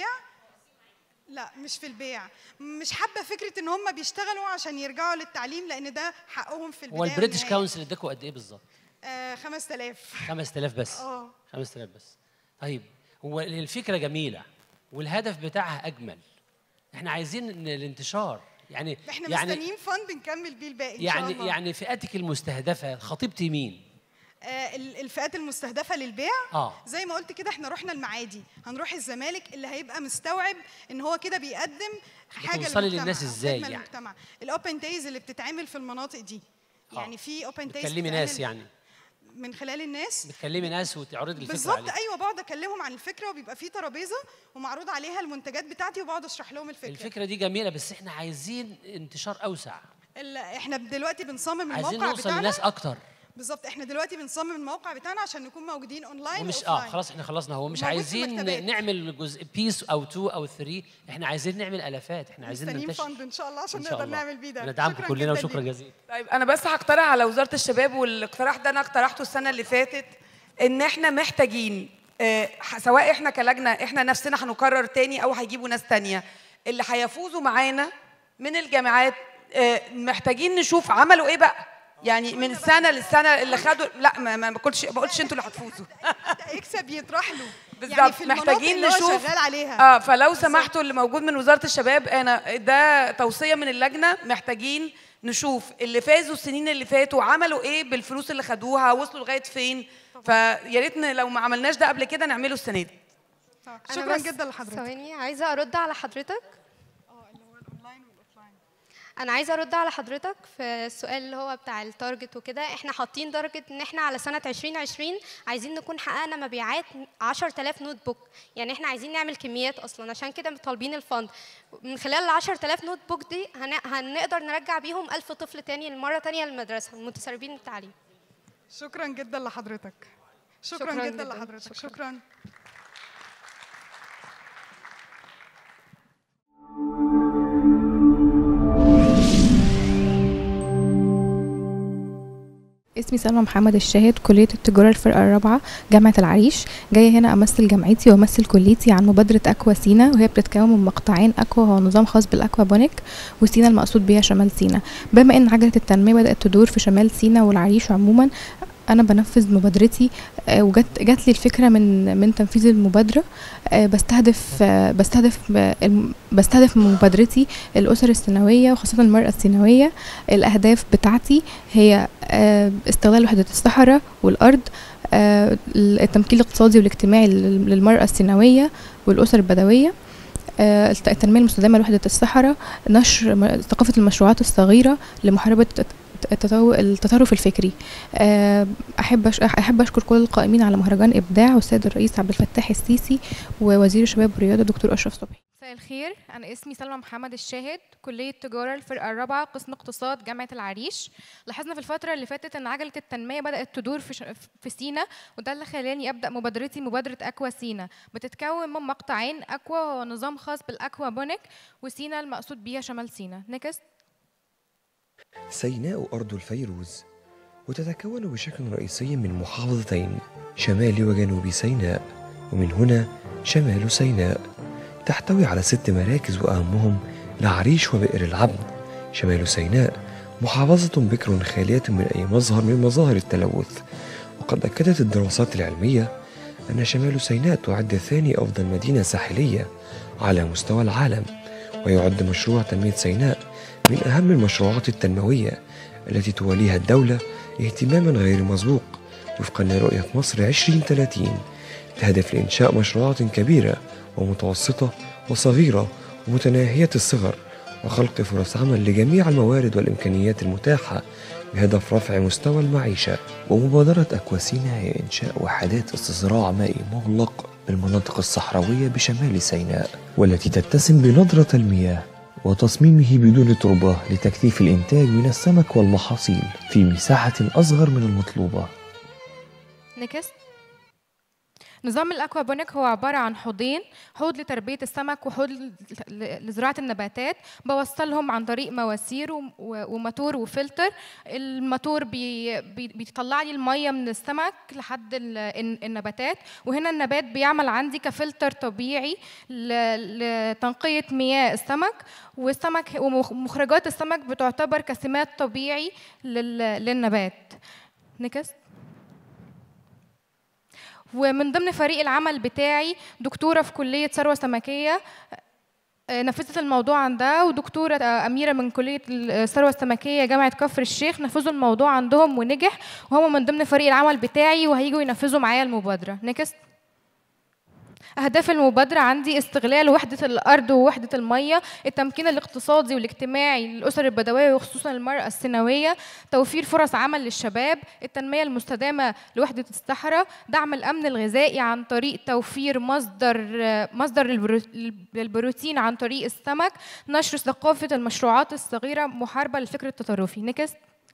لا مش في البيع مش حابه فكره ان هم بيشتغلوا عشان يرجعوا للتعليم لان ده حقهم في البدايه هو البريتش والنهاية. كونسل اداكوا قد ايه بالظبط آه 5000 5000 بس اه 5000 بس طيب هو الفكره جميله والهدف بتاعها اجمل احنا عايزين إن الانتشار يعني احنا يعني مستنيين فن بنكمل بيه الباقي ان شاء يعني الله يعني فئتك المستهدفه خطيبتي مين آه ال- الفئات المستهدفه للبيع اه زي ما قلت كده احنا رحنا المعادي هنروح الزمالك اللي هيبقى مستوعب ان هو كده بيقدم حاجه بتوصلي للمجتمع للناس أو إزاي خدمة يعني؟ للمجتمع الاوبن دايز اللي بتتعمل في المناطق دي آه. يعني في اوبن دايز بتكلمي ناس يعني من خلال الناس بتكلمي ناس وتعرضي الفكره بالظبط عليها ايوه بقعد اكلمهم عن الفكره وبيبقى في ترابيزه ومعروض عليها المنتجات بتاعتي وبقعد اشرح لهم الفكره, الفكره دي جميله بس احنا عايزين انتشار اوسع ال- احنا دلوقتي بنصمم عايزين الموقع نوصل بتاعنا لناس اكتر بالظبط احنا دلوقتي بنصمم الموقع بتاعنا عشان نكون موجودين اونلاين ومش وأوفلاين. اه خلاص احنا خلصنا هو مش موجود في عايزين مكتبات. نعمل جزء بيس او تو او ثري احنا عايزين نعمل الافات احنا عايزين مستنيين ننتشر فند ان شاء الله عشان إن شاء نقدر الله. نعمل بيه ده ندعمكم شكراً كلنا جداً وشكرا ليك. جزيلا طيب انا بس هقترح على وزاره الشباب والاقتراح ده انا اقترحته السنه اللي فاتت ان احنا محتاجين آه، ح- سواء احنا كلجنه احنا نفسنا هنكرر تاني او هيجيبوا ناس تانية اللي هيفوزوا معانا من الجامعات آه، محتاجين نشوف عملوا ايه بقى يعني من سنه للسنه اللي خدوا لا ما ما قلتش ما قلتش انتوا اللي هتفوزوا هيكسب يطرح له بالظبط يعني في المناطق محتاجين اللي هو نشوف شغال عليها اه فلو سمحتوا اللي موجود من وزاره الشباب انا ده توصيه من اللجنه محتاجين نشوف اللي فازوا السنين اللي فاتوا عملوا ايه بالفلوس اللي خدوها وصلوا لغايه فين فيا ريت ن- لو ما عملناش ده قبل كده نعمله السنه دي أنا شكرا بس جدا لحضرتك ثواني عايزه ارد على حضرتك اه اللي هو الاونلاين والاوفلاين انا عايزه ارد على حضرتك في السؤال اللي هو بتاع التارجت وكده احنا حاطين درجه ان احنا على سنه 2020 عايزين نكون حققنا مبيعات 10000 نوت بوك يعني احنا عايزين نعمل كميات اصلا عشان كده طالبين الفند من خلال ال 10000 نوت بوك دي هن... هنقدر نرجع بيهم 1000 طفل تاني لمره تانيه للمدرسه المتسربين التعليم شكرا جدا لحضرتك شكرا, شكراً جدا, جداً. لحضرتك شكراً. شكرا اسمي سلمى محمد الشاهد كلية التجارة الفرقة الرابعة جامعة العريش جاية هنا أمثل جامعتي وأمثل كليتي عن مبادرة أكوا سينا وهي بتتكون من مقطعين أكوا هو نظام خاص بالأكوا بونيك وسينا المقصود بيها شمال سينا بما إن عجلة التنمية بدأت تدور في شمال سينا والعريش عموما أنا بنفذ مبادرتي آه، وجت جات لي الفكرة من من تنفيذ المبادرة آه، بستهدف آه، بستهدف آه، الم- بستهدف من مبادرتي الأسر الثانوية وخاصة المرأة الثانوية الأهداف بتاعتي هي آه، استغلال وحدة الصحراء والأرض آه، التمكين الاقتصادي والاجتماعي لل- للمرأة الثانوية والأسر البدوية آه، الت- التنمية المستدامة لوحدة الصحراء نشر م- ثقافة المشروعات الصغيرة لمحاربة الت- التطو- التطرف الفكري آه، أحب أش- أحب أشكر كل القائمين على مهرجان إبداع والسيد الرئيس عبد الفتاح السيسي ووزير الشباب والرياضة دكتور أشرف صبحي مساء الخير أنا اسمي سلمى محمد الشاهد كلية تجارة الفرقة الرابعة قسم اقتصاد جامعة العريش لاحظنا في الفترة اللي فاتت إن عجلة التنمية بدأت تدور في, ش... في سينا وده اللي خلاني أبدأ مبادرتي مبادرة أكوا سينا بتتكون من مقطعين أكوا هو نظام خاص بالأكوا بونيك وسينا المقصود بيها شمال سينا نكست سيناء أرض الفيروز وتتكون بشكل رئيسي من محافظتين شمال وجنوب سيناء ومن هنا شمال سيناء تحتوي على ست مراكز وأهمهم العريش وبئر العبد شمال سيناء محافظة بكر خالية من أي مظهر من مظاهر التلوث وقد أكدت الدراسات العلمية أن شمال سيناء تعد ثاني أفضل مدينة ساحلية على مستوى العالم ويعد مشروع تنمية سيناء من أهم المشروعات التنموية التي تواليها الدولة اهتماما غير مسبوق وفقا لرؤية مصر 2030 تهدف لإنشاء مشروعات كبيرة ومتوسطة وصغيرة ومتناهية الصغر وخلق فرص عمل لجميع الموارد والإمكانيات المتاحة بهدف رفع مستوى المعيشة ومبادرة أكواسينا هي إنشاء وحدات استصراع مائي مغلق بالمناطق الصحراوية بشمال سيناء والتي تتسم بنضرة المياه وتصميمه بدون تربة لتكثيف الإنتاج من السمك والمحاصيل في مساحة أصغر من المطلوبة نكست نظام الاكوابونيك هو عباره عن حوضين حوض لتربيه السمك وحوض ل- ل- لزراعه النباتات بوصلهم عن طريق مواسير وم- و- وموتور وفلتر الموتور بي بي بيطلع لي الميه من السمك لحد ال- الن- النباتات وهنا النبات بيعمل عندي كفلتر طبيعي ل- لتنقيه مياه السمك والسمك ومخرجات السمك بتعتبر كسمات طبيعي لل- للنبات نكست ومن ضمن فريق العمل بتاعي دكتوره في كليه ثروه سمكيه آه، نفذت الموضوع عندها ودكتوره آه، اميره من كليه الثروه السمكيه جامعه كفر الشيخ نفذوا الموضوع عندهم ونجح وهم من ضمن فريق العمل بتاعي وهيجوا ينفذوا معايا المبادره نكست أهداف المبادرة عندي استغلال وحدة الأرض ووحدة المية التمكين الاقتصادي والاجتماعي للأسر البدوية وخصوصا المرأة السنوية توفير فرص عمل للشباب التنمية المستدامة لوحدة الصحراء دعم الأمن الغذائي عن طريق توفير مصدر مصدر للبرو- للبروتين عن طريق السمك نشر ثقافة المشروعات الصغيرة محاربة للفكر التطرفي نكست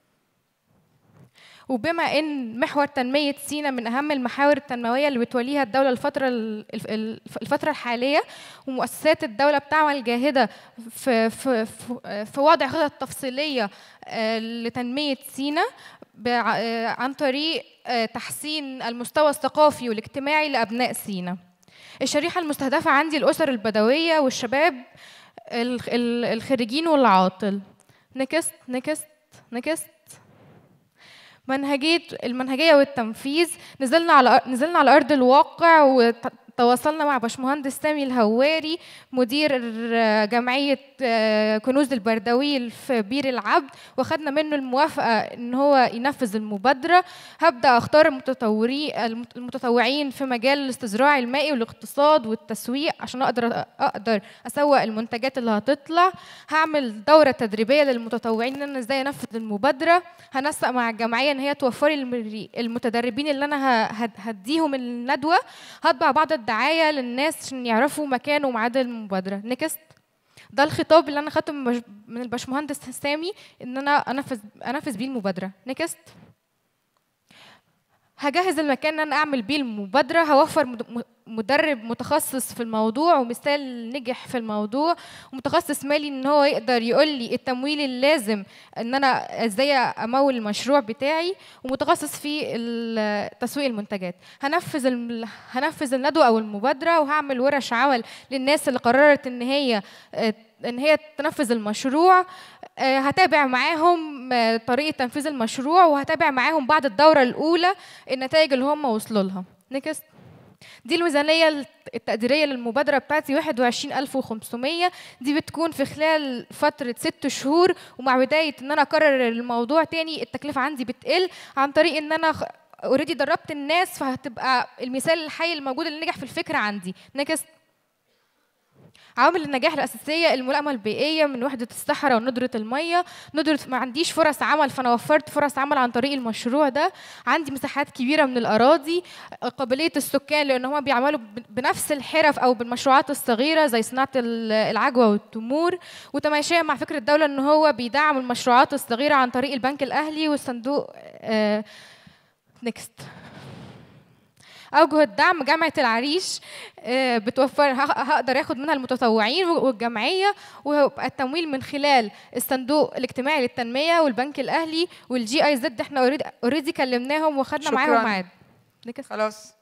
وبما ان محور تنميه سينا من اهم المحاور التنمويه اللي بتوليها الدوله الفتره ال- ال- الفتره الحاليه ومؤسسات الدوله بتعمل جاهده في في في- في وضع خطط تفصيليه آه، لتنميه سينا بع- آه، عن طريق آه، تحسين المستوى الثقافي والاجتماعي لابناء سينا الشريحه المستهدفه عندي الاسر البدويه والشباب الخ- ال- الخريجين والعاطل نكست نكست نكست منهجيه المنهجيه والتنفيذ نزلنا على نزلنا على ارض الواقع وتواصلنا مع باشمهندس سامي الهواري مدير جمعيه آه، كنوز البردويل في بير العبد واخدنا منه الموافقه ان هو ينفذ المبادره هبدا اختار المتطورين المتطوعين في مجال الاستزراع المائي والاقتصاد والتسويق عشان اقدر اقدر اسوق المنتجات اللي هتطلع هعمل دوره تدريبيه للمتطوعين ان انا ازاي انفذ المبادره هنسق مع الجمعيه ان هي توفر لي المري- المتدربين اللي انا ه- هد- هديهم الندوه هطبع بعض الدعايه للناس عشان يعرفوا مكان وميعاد المبادره نكست ده الخطاب اللي انا خدته من بش- من الباشمهندس سامي ان انا انفذ انفذ بيه المبادره نكست هجهز المكان ان انا اعمل بيه المبادره هوفر مد- م- مدرب متخصص في الموضوع ومثال نجح في الموضوع ومتخصص مالي ان هو يقدر يقول لي التمويل اللازم ان انا ازاي امول المشروع بتاعي ومتخصص في ال- تسويق المنتجات هنفذ الم- هنفذ الندوه او المبادره وهعمل ورش عمل للناس اللي قررت ان هي آه، ان هي تنفذ المشروع آه، هتابع معاهم آه، طريقه تنفيذ المشروع وهتابع معاهم بعد الدوره الاولى النتائج اللي هم وصلوا لها نكست دي الميزانية التقديرية للمبادرة بتاعتي 21500 دي بتكون في خلال فترة ست شهور ومع بداية إن أنا أكرر الموضوع تاني التكلفة عندي بتقل عن طريق إن أنا اوريدي دربت الناس فهتبقى المثال الحي الموجود اللي نجح في الفكرة عندي نكست عوامل النجاح الأساسية الملائمة البيئية من وحدة الصحراء وندرة المية ندرة ما عنديش فرص عمل فأنا وفرت فرص عمل عن طريق المشروع ده عندي مساحات كبيرة من الأراضي قابلية السكان لأن هم بيعملوا ب- بنفس الحرف أو بالمشروعات الصغيرة زي صناعة ال- العجوة والتمور وتماشيا مع فكرة الدولة أن هو بيدعم المشروعات الصغيرة عن طريق البنك الأهلي والصندوق نيكست اوجه الدعم جامعه العريش آه، بتوفر ه- هقدر اخد منها المتطوعين والجمعيه ويبقى التمويل من خلال الصندوق الاجتماعي للتنميه والبنك الاهلي والجي اي زد احنا اوريدي كلمناهم وخدنا شكراً. معاهم ميعاد خلاص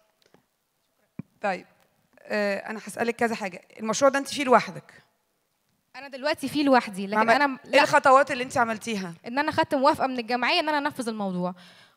طيب آه انا هسالك كذا حاجه المشروع ده انت فيه لوحدك انا دلوقتي فيه لوحدي لكن عمل- انا ايه الخطوات اللي انت عملتيها ان انا خدت موافقه من الجمعيه ان انا انفذ الموضوع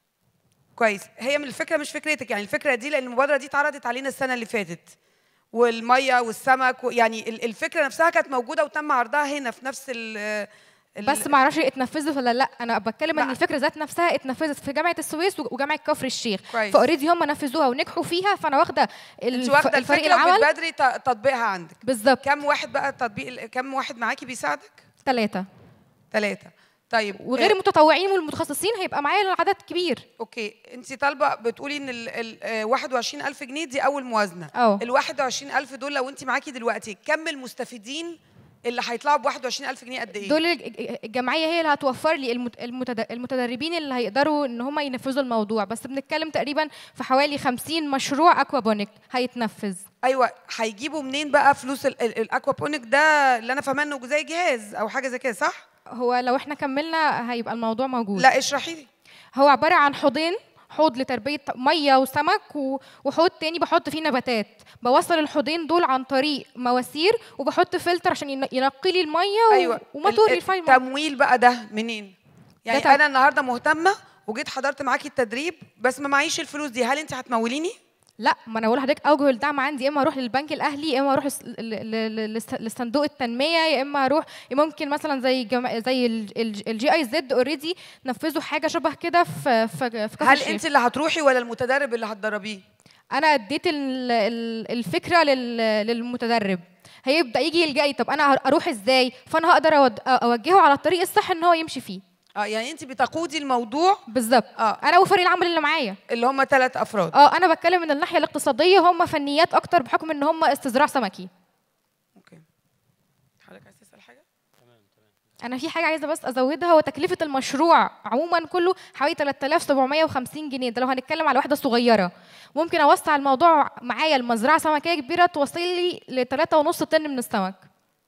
كويس هي من الفكره مش فكرتك يعني الفكره دي لان المبادره دي اتعرضت علينا السنه اللي فاتت والميه والسمك و- يعني ال- الفكره نفسها كانت موجوده وتم عرضها هنا في نفس ال ال- بس ما اعرفش اتنفذت ولا لا انا بتكلم ان لا. الفكره ذات نفسها اتنفذت في جامعه السويس وجامعه كفر الشيخ كويس. فاوريدي هم نفذوها ونجحوا فيها فانا واخده انت الف- واخده الفريق الفكره العمل وبتبادري ت- تطبيقها عندك بالظبط كم واحد بقى تطبيق ال- كم واحد معاكي بيساعدك ثلاثه ثلاثه طيب وغير المتطوعين والمتخصصين هيبقى معايا عدد كبير اوكي انت طالبه بتقولي ان ال ال آه، 21000 جنيه دي اول موازنه اه. ال 21000 دول لو انت معاكي دلوقتي كم المستفيدين اللي هيطلعوا ب 21000 جنيه قد ايه دول الج- الجمعيه هي اللي هتوفر لي المت- المتد- المتدربين اللي هيقدروا ان هم ينفذوا الموضوع بس بنتكلم تقريبا في حوالي 50 مشروع اكوابونيك هيتنفذ ايوه هيجيبوا منين بقى فلوس ال- ال- الاكوابونيك ده اللي انا فاهمه انه زي جهاز او حاجه زي كده صح هو لو احنا كملنا هيبقى الموضوع موجود لا اشرحي لي هو عباره عن حوضين حوض لتربيه ميه وسمك و- وحوض تاني بحط فيه نباتات بوصل الحوضين دول عن طريق مواسير وبحط فلتر عشان ين- ينقي لي الميه و- ايوه وموتور ال- يرفع لي المية. التمويل بقى ده منين يعني ده تم- انا النهارده مهتمه وجيت حضرت معاكي التدريب بس ما معيش الفلوس دي هل انت هتموليني لا ما انا بقول لحضرتك اوجه الدعم عندي يا اما اروح للبنك الاهلي يا اما اروح الس- ل- ل- ل- للس- لصندوق التنميه يا اما اروح ممكن مثلا زي جم... زي الجي اي زد اوريدي نفذوا حاجه شبه كده في في في كفر هل الشيخ. انت اللي هتروحي ولا المتدرب اللي هتدربيه انا اديت ال- ال- الفكره لل- للمتدرب هيبدا يجي يلجأ لي طب انا هر- اروح ازاي فانا هقدر أود- اوجهه على الطريق الصح ان هو يمشي فيه اه يعني انت بتقودي الموضوع بالظبط اه انا وفريق العمل اللي معايا اللي هم ثلاث افراد اه انا بتكلم من الناحيه الاقتصاديه هم فنيات اكتر بحكم ان هم استزراع سمكي حضرتك عايز تسال حاجه انا في حاجه عايزه بس ازودها هو تكلفه المشروع عموما كله حوالي 3750 جنيه ده لو هنتكلم على واحده صغيره ممكن اوسع الموضوع معايا المزرعه سمكيه كبيره توصل لي ل 3.5 طن من السمك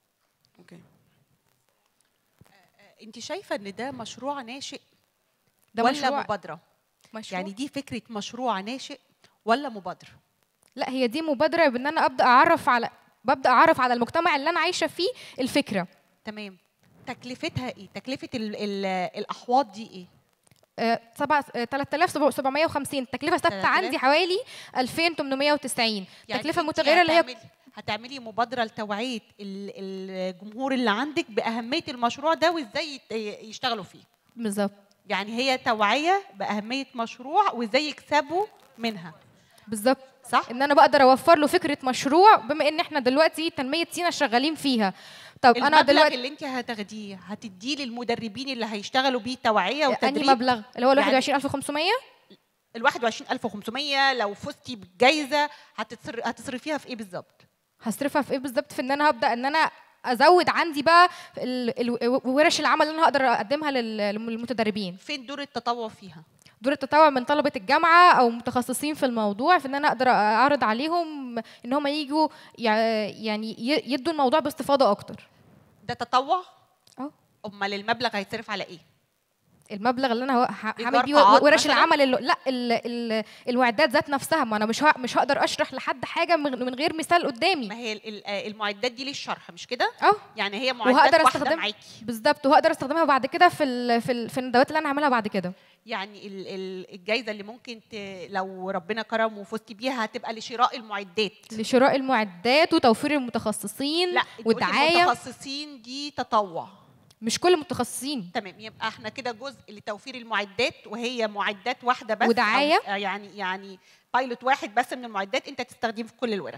انت شايفه ان ده مشروع ناشئ ده ولا مشروع- مبادره مشروع. يعني دي فكره مشروع ناشئ ولا مبادره لا هي دي مبادره بان انا ابدا اعرف على ببدا اعرف على المجتمع اللي انا عايشه فيه الفكره تمام تكلفتها ايه تكلفه ال ال الاحواض دي ايه آه، سبعة آه، 3750 التكلفه ثابته 3000 عندي حوالي 2890 يعني تكلفه أنت متغيره اللي هي هتعملي- هتعملي مبادره لتوعيه ال- الجمهور اللي عندك باهميه المشروع ده وازاي يت- يشتغلوا فيه بالظبط يعني هي توعيه باهميه مشروع وازاي يكسبوا منها بالظبط صح ان انا بقدر اوفر له فكره مشروع بما ان احنا دلوقتي تنميه سينا شغالين فيها طب انا المبلغ دلوقتي اللي انت هتاخديه هتديه للمدربين اللي هيشتغلوا بيه توعيه انهي وتدريب مبلغ اللي هو ال يعني 21500 ال 21500 لو فزتي بالجائزه هتتصر... هتصرفيها في ايه بالظبط هصرفها في ايه بالظبط في ان انا هبدا ان انا ازود عندي بقى ال- ال- ورش العمل اللي انا هقدر اقدمها لل- للمتدربين فين دور التطوع فيها دور التطوع من طلبه الجامعه او متخصصين في الموضوع في ان انا اقدر اعرض عليهم ان هم يجوا يع- يعني ي- يدوا الموضوع باستفاضه اكتر ده تطوع اه امال المبلغ هيتصرف على ايه المبلغ اللي انا ه- ه- إيجار هعمل بيه قاعات ورش مثلاً؟ العمل اللي لا ال ال المعدات ذات نفسها ما انا مش ه- مش هقدر اشرح لحد حاجه من من غير مثال قدامي ما هي ال- ال- آه، المعدات دي للشرح مش كده اه يعني هي معدات وهقدر واحده استخدم معاكي بالظبط وهقدر استخدمها بعد كده في ال في ال في الندوات اللي انا هعملها بعد كده يعني ال- ال- الجائزه اللي ممكن ت... لو ربنا كرم وفزتي بيها هتبقى لشراء المعدات لشراء المعدات وتوفير المتخصصين لا والدعايه المتخصصين دي تطوع مش كل المتخصصين تمام يبقى احنا كده جزء لتوفير المعدات وهي معدات واحده بس أو- ودعاية. آه، يعني يعني بايلوت واحد بس من المعدات انت تستخدمه في كل الورش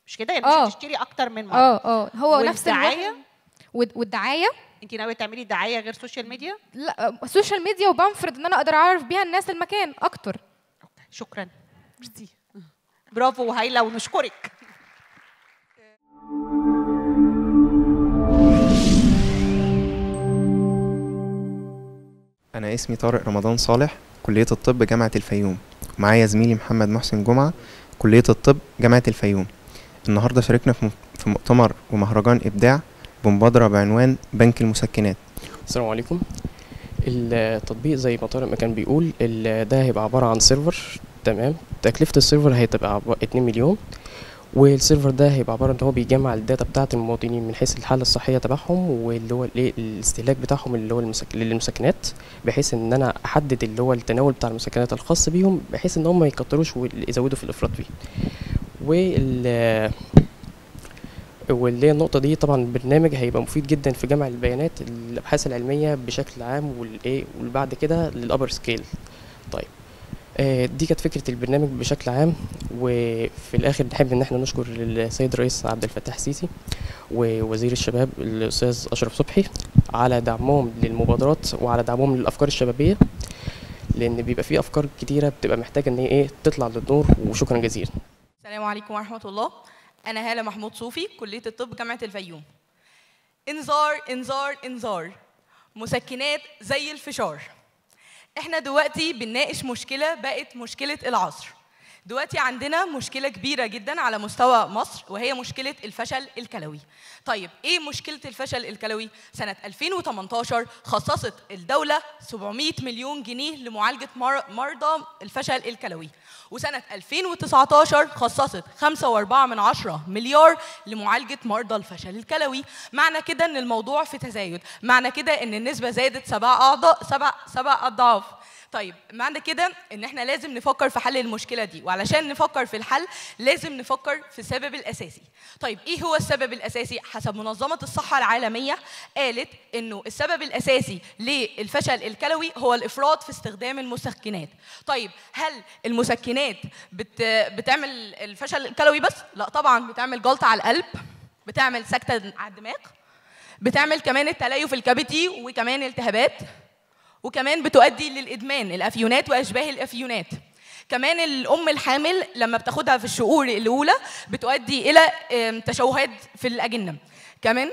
مش كده يعني آه. مش هتشتري اكتر من مره اه اه هو نفس والدعاية؟ الواحد والد- والدعايه انت ناويه تعملي دعايه غير سوشيال ميديا لا السوشيال ميديا وبنفرض ان انا اقدر اعرف بيها الناس المكان اكتر شكرا ميرسي برافو هايله ونشكرك أنا اسمي طارق رمضان صالح كلية الطب جامعة الفيوم ومعايا زميلي محمد محسن جمعة كلية الطب جامعة الفيوم النهاردة شاركنا في م- في مؤتمر ومهرجان إبداع بمبادرة بعنوان بنك المسكنات السلام عليكم التطبيق زي ما طارق ما كان بيقول ال- ده هيبقى عبارة عن سيرفر تمام تكلفة السيرفر هتبقى عب- 2 مليون والسيرفر ده هيبقى عبارة ان هو بيجمع الداتا بتاعة المواطنين من حيث الحالة الصحية تبعهم واللي هو الايه الاستهلاك بتاعهم اللي هو المسك... للمسكنات بحيث ان انا احدد اللي هو التناول بتاع المسكنات الخاص بيهم بحيث ان هم ما يكتروش ويزودوا في الافراط فيه وال واللي هي النقطة دي طبعا البرنامج هيبقى مفيد جدا في جمع البيانات الأبحاث العلمية بشكل عام والإيه والبعد كده للأبر سكيل طيب آه، دي كانت فكرة البرنامج بشكل عام وفي الآخر نحب إن احنا نشكر السيد الرئيس عبد الفتاح السيسي ووزير الشباب الأستاذ أشرف صبحي على دعمهم للمبادرات وعلى دعمهم للأفكار الشبابية لأن بيبقى في أفكار كتيرة بتبقى محتاجة إن هي إيه تطلع للنور وشكرا جزيلا السلام عليكم ورحمة الله أنا هالة محمود صوفي كلية الطب جامعة الفيوم انذار انذار انذار مسكنات زي الفشار احنا دلوقتي بنناقش مشكلة بقت مشكلة العصر دلوقتي عندنا مشكلة كبيرة جدا على مستوى مصر وهي مشكلة الفشل الكلوي طيب ايه مشكلة الفشل الكلوي؟ سنة 2018 خصصت الدولة 700 مليون جنيه لمعالجة مر- مرضى الفشل الكلوي وسنة 2019 خصصت 5.4 من عشرة مليار لمعالجة مرضى الفشل الكلوي معنى كده ان الموضوع في تزايد معنى كده ان النسبة زادت سبع أعضاء سبع سبع أضعاف طيب معنى كده ان احنا لازم نفكر في حل المشكله دي وعلشان نفكر في الحل لازم نفكر في السبب الاساسي طيب ايه هو السبب الاساسي حسب منظمه الصحه العالميه قالت انه السبب الاساسي للفشل الكلوي هو الافراط في استخدام المسكنات طيب هل المسكنات بت بتعمل الفشل الكلوي بس لا طبعا بتعمل جلطه على القلب بتعمل سكته على الدماغ بتعمل كمان التليف الكبدي وكمان التهابات وكمان بتؤدي للادمان الافيونات واشباه الافيونات كمان الام الحامل لما بتاخدها في الشهور الاولى بتؤدي الى آم، تشوهات في الاجنه كمان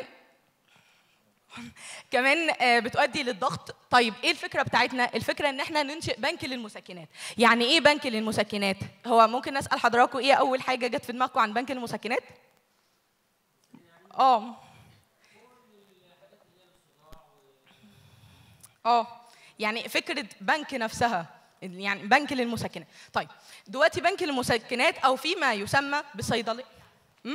كمان آه، بتؤدي للضغط طيب ايه الفكره بتاعتنا الفكره ان احنا ننشئ بنك للمسكنات يعني ايه بنك للمسكنات هو ممكن نسال حضراتكم ايه اول حاجه جت في دماغكم عن بنك المسكنات اه اه يعني فكره بنك نفسها يعني بنك للمسكنات طيب دلوقتي بنك للمسكنات او فيما يسمى بصيدليه امم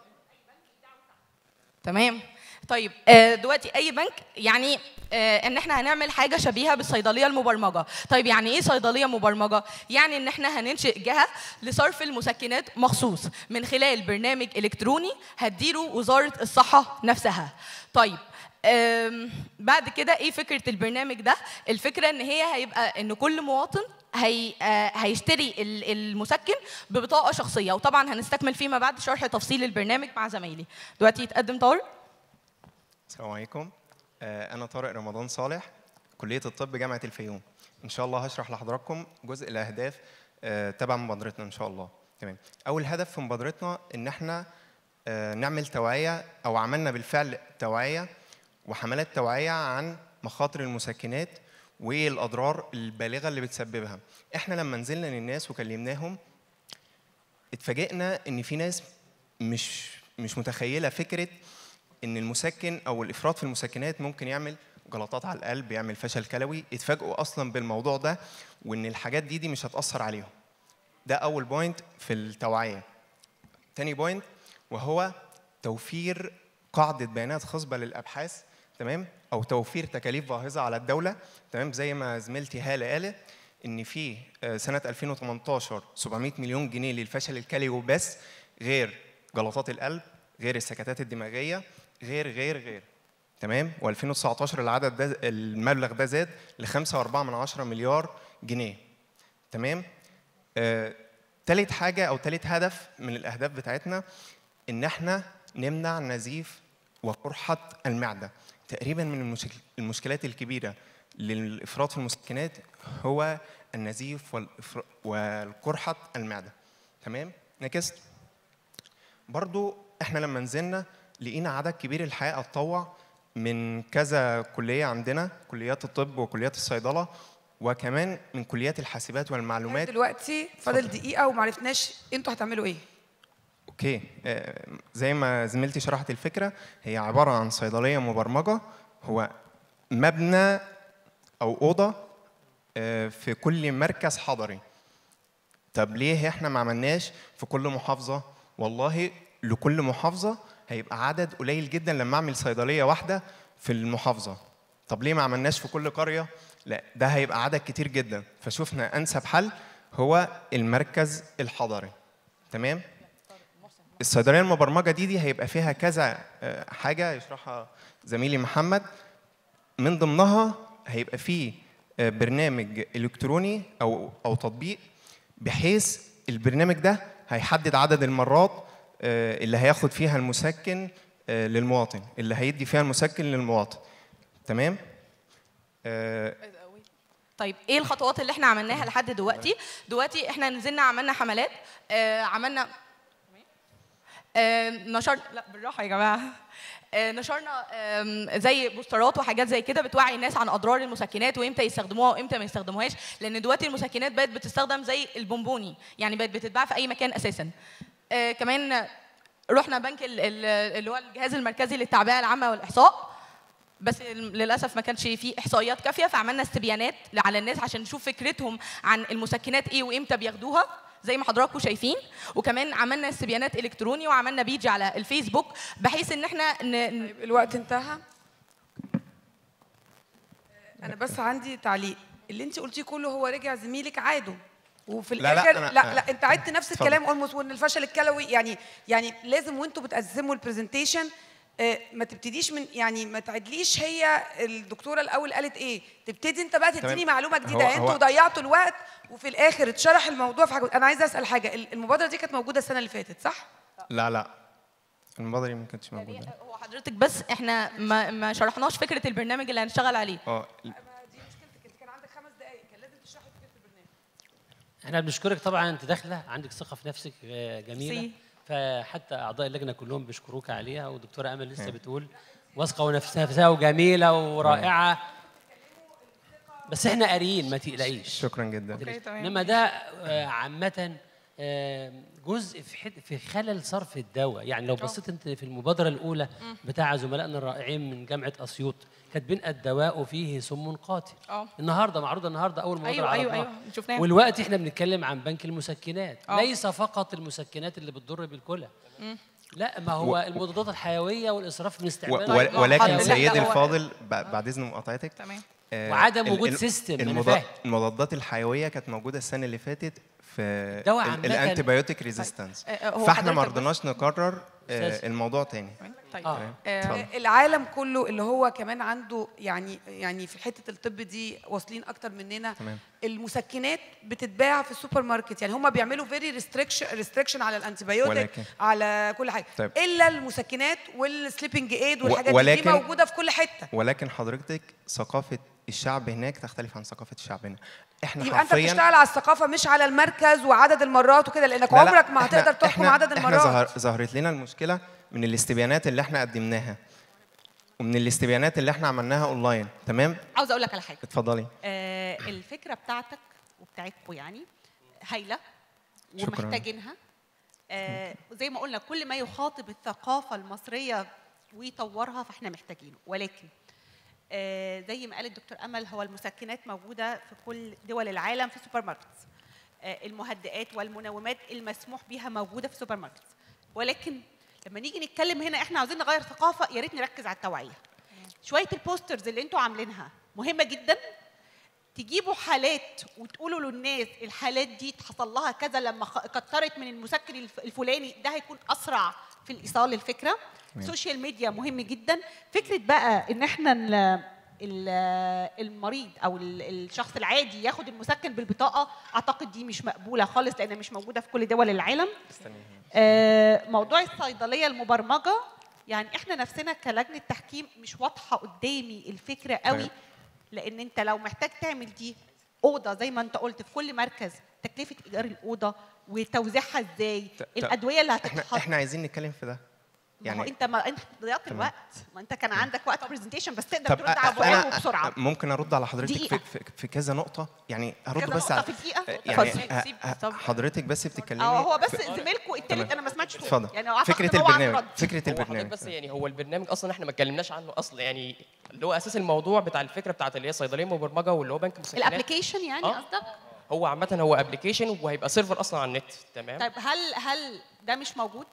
تمام طيب آه، دلوقتي اي بنك يعني آه، ان احنا هنعمل حاجه شبيهه بالصيدليه المبرمجه طيب يعني ايه صيدليه مبرمجه يعني ان احنا هننشئ جهه لصرف المسكنات مخصوص من خلال برنامج الكتروني هتديره وزاره الصحه نفسها طيب آم، بعد كده ايه فكره البرنامج ده الفكره ان هي هيبقى ان كل مواطن هي آه، هيشتري ال- المسكن ببطاقه شخصيه وطبعا هنستكمل فيما بعد شرح تفصيل البرنامج مع زمايلي دلوقتي يتقدم طارق السلام عليكم آه، أنا طارق رمضان صالح كلية الطب جامعة الفيوم إن شاء الله هشرح لحضراتكم جزء الأهداف آه، تبع مبادرتنا إن شاء الله تمام أول هدف في مبادرتنا إن إحنا آه، نعمل توعية أو عملنا بالفعل توعية وحملات توعية عن مخاطر المسكنات والأضرار البالغة اللي بتسببها إحنا لما نزلنا للناس وكلمناهم اتفاجئنا ان في ناس مش مش متخيله فكره ان المسكن او الافراط في المسكنات ممكن يعمل جلطات على القلب يعمل فشل كلوي اتفاجئوا اصلا بالموضوع ده وان الحاجات دي دي مش هتاثر عليهم ده اول بوينت في التوعيه تاني بوينت وهو توفير قاعده بيانات خصبه للابحاث تمام او توفير تكاليف باهظه على الدوله تمام زي ما زميلتي هاله قالت ان في آه، سنه 2018 700 مليون جنيه للفشل الكلوي بس غير جلطات القلب غير السكتات الدماغيه غير غير غير تمام و2019 العدد ده المبلغ ده زاد ل 5.4 من عشرة مليار جنيه تمام آه، تالت حاجه او تالت هدف من الاهداف بتاعتنا ان احنا نمنع نزيف وقرحه المعده تقريبا من المشك- المشكلات الكبيره للافراط في المسكنات هو النزيف والإفر- والقرحه المعده تمام نكست برضو احنا لما نزلنا لقينا عدد كبير الحقيقه اتطوع من كذا كليه عندنا كليات الطب وكليات الصيدله وكمان من كليات الحاسبات والمعلومات دلوقتي فاضل دقيقه ومعرفناش انتوا هتعملوا ايه اوكي آه، زي ما زميلتي شرحت الفكره هي عباره عن صيدليه مبرمجه هو مبنى او اوضه آه، في كل مركز حضري طب ليه احنا ما عملناش في كل محافظه والله لكل محافظه هيبقى عدد قليل جدا لما اعمل صيدليه واحده في المحافظه طب ليه ما عملناش في كل قريه لا ده هيبقى عدد كتير جدا فشوفنا انسب حل هو المركز الحضري تمام الصيدليه المبرمجه دي دي هيبقى فيها كذا آه، حاجه يشرحها زميلي محمد من ضمنها هيبقى فيه آه، برنامج الكتروني او او تطبيق بحيث البرنامج ده هيحدد عدد المرات آه، اللي هياخد فيها المسكن آه، للمواطن اللي هيدي فيها المسكن للمواطن تمام آه، طيب ايه الخطوات اللي احنا عملناها لحد دلوقتي دلوقتي احنا نزلنا عملنا حملات آه عملنا آه نشر لا بالراحه يا جماعه آه نشرنا آم، زي بوسترات وحاجات زي كده بتوعي الناس عن اضرار المسكنات وامتى يستخدموها وامتى ما يستخدموهاش لان دلوقتي المسكنات بقت بتستخدم زي البونبوني يعني بقت بتتباع في اي مكان اساسا آه كمان رحنا بنك ال- ال- اللي هو الجهاز المركزي للتعبئه العامه والاحصاء بس للاسف ما كانش فيه احصائيات كافيه فعملنا استبيانات على الناس عشان نشوف فكرتهم عن المسكنات ايه وامتى بياخدوها زي ما حضراتكم شايفين وكمان عملنا استبيانات الكتروني وعملنا بيج على الفيسبوك بحيث ان احنا ن... الوقت انتهى انا بس عندي تعليق اللي انت قلتيه كله هو رجع زميلك عاده وفي لا، لا، الاخر أنا- لا لا, انت عدت نفس اتفضل. الكلام اولموست وان الفشل الكلوي يعني يعني لازم وانتوا بتقسموا البرزنتيشن آه، ما تبتديش من يعني ما تعدليش هي الدكتوره الاول قالت ايه تبتدي انت بقى تديني تمام. معلومه جديده هو- يعني انتوا هو- ضيعتوا الوقت وفي الاخر اتشرح الموضوع في حاجه انا عايزه اسال حاجه المبادره دي كانت موجوده السنه اللي فاتت صح لا لا المبادره دي ما كانتش موجوده هو حضرتك بس احنا ما, ما شرحناش فكره البرنامج اللي هنشتغل عليه اه احنا بنشكرك طبعا انت داخله عندك ثقه في نفسك آه، جميله ميرسي. فحتى اعضاء اللجنه كلهم بيشكروك عليها والدكتوره امل لسه مم. بتقول واثقه ونفسها نفسها وجميله ورائعه بس احنا قاريين ما تقلقيش شكرا جدا أوكي، انما ده آه، عامه آه، جزء في حد في خلل صرف الدواء يعني لو بصيت انت في المبادره الاولى بتاع زملائنا الرائعين من جامعه اسيوط كاتبين الدواء فيه سم قاتل اه النهارده معروضه النهارده اول مبادره ايوه ايوه عرضناها. ايوه شفناها والوقت احنا بنتكلم عن بنك المسكنات آه. ليس فقط المسكنات اللي بتضر بالكلى مم. لا ما هو و- المضادات الحيويه والاسراف من و- استعمال و- ولكن لا، سيدي هو- الفاضل ب- بعد اذن مقاطعتك تمام آه، وعدم ال- وجود ال- سيستم، أنا المضا- فاهم. المضادات الحيويه كانت موجوده السنه اللي فاتت في دواء ال- عامة- الانتيبيوتيك ريزيستنس آه، آه، هو فاحنا ما حضرتك بس- رضيناش نكرر آه، أستاذ. الموضوع تاني طيب تمام. آه، اتفضل. العالم كله اللي هو كمان عنده يعني يعني في حته الطب دي واصلين اكتر مننا تمام. المسكنات بتتباع في السوبر ماركت يعني هم بيعملوا فيري ريستريكشن ريستريكشن على الانتيبيوتيك ولكن- على كل حاجه طيب. الا المسكنات والسليبنج ايد والحاجات دي, دي ولكن- موجوده في كل حته ولكن حضرتك ثقافه الشعب هناك تختلف عن ثقافه الشعب هنا احنا يبقى انت حرفيا بتشتغل على الثقافه مش على المركز وعدد المرات وكده لانك لا لا، عمرك ما إحنا- هتقدر تحكم إحنا- عدد احنا المرات ظهر ظهرت لنا المشكله من الاستبيانات اللي احنا قدمناها ومن الاستبيانات اللي احنا عملناها اونلاين تمام عاوزه اقول لك على حاجه اتفضلي آه الفكره بتاعتك وبتاعتكم يعني هايله شكراً. ومحتاجينها آه زي ما قلنا كل ما يخاطب الثقافه المصريه ويطورها فاحنا محتاجينه ولكن آه زي ما قال الدكتور امل هو المسكنات موجوده في كل دول العالم في السوبر ماركتس آه المهدئات والمنومات المسموح بها موجوده في السوبر ماركتس ولكن لما نيجي نتكلم هنا احنا عاوزين نغير ثقافه يا ريت نركز على التوعيه شويه البوسترز اللي انتوا عاملينها مهمه جدا تجيبوا حالات وتقولوا للناس الحالات دي حصل لها كذا لما خ- كترت من المسكن الف- الفلاني ده هيكون اسرع في الايصال للفكره تمام. السوشيال ميديا مهم جدا فكره بقى ان احنا ن- ال- المريض او ال- الشخص العادي ياخد المسكن بالبطاقه اعتقد دي مش مقبوله خالص لانها مش موجوده في كل دول العالم آه، موضوع الصيدليه المبرمجه يعني احنا نفسنا كلجنه تحكيم مش واضحه قدامي الفكره قوي طيب. لان انت لو محتاج تعمل دي اوضه زي ما انت قلت في كل مركز تكلفه ايجار الاوضه وتوزيعها ازاي ت- ت- الادويه اللي احنا هتتحط احنا عايزين نتكلم في ده ما هو يعني انت ما انت ضيعت تمام. الوقت ما انت كان عندك وقت برزنتيشن بس تقدر طب ترد على أ- سؤال انا وبسرعه ممكن ارد على حضرتك في, دقيقة. في, في كذا نقطه يعني هرد كذا بس نقطة على في دقيقة؟ يعني اتفضل. ه- سيب- ه- حضرتك بس بتتكلمي اه هو بس في- زميلكم التالت تمام. انا ما سمعتش صوته اتفضل يعني هو أعتقد فكره إن هو عنده البرنامج رد. فكره هو حضرتك البرنامج بس يعني هو البرنامج اصلا احنا ما اتكلمناش عنه اصلا يعني اللي هو اساس الموضوع بتاع الفكره بتاعت اللي هي صيدليه مبرمجه واللي هو بنك مسكنات الابلكيشن يعني آه. قصدك هو عامه هو ابلكيشن وهيبقى سيرفر اصلا على النت تمام طيب هل هل ده مش موجود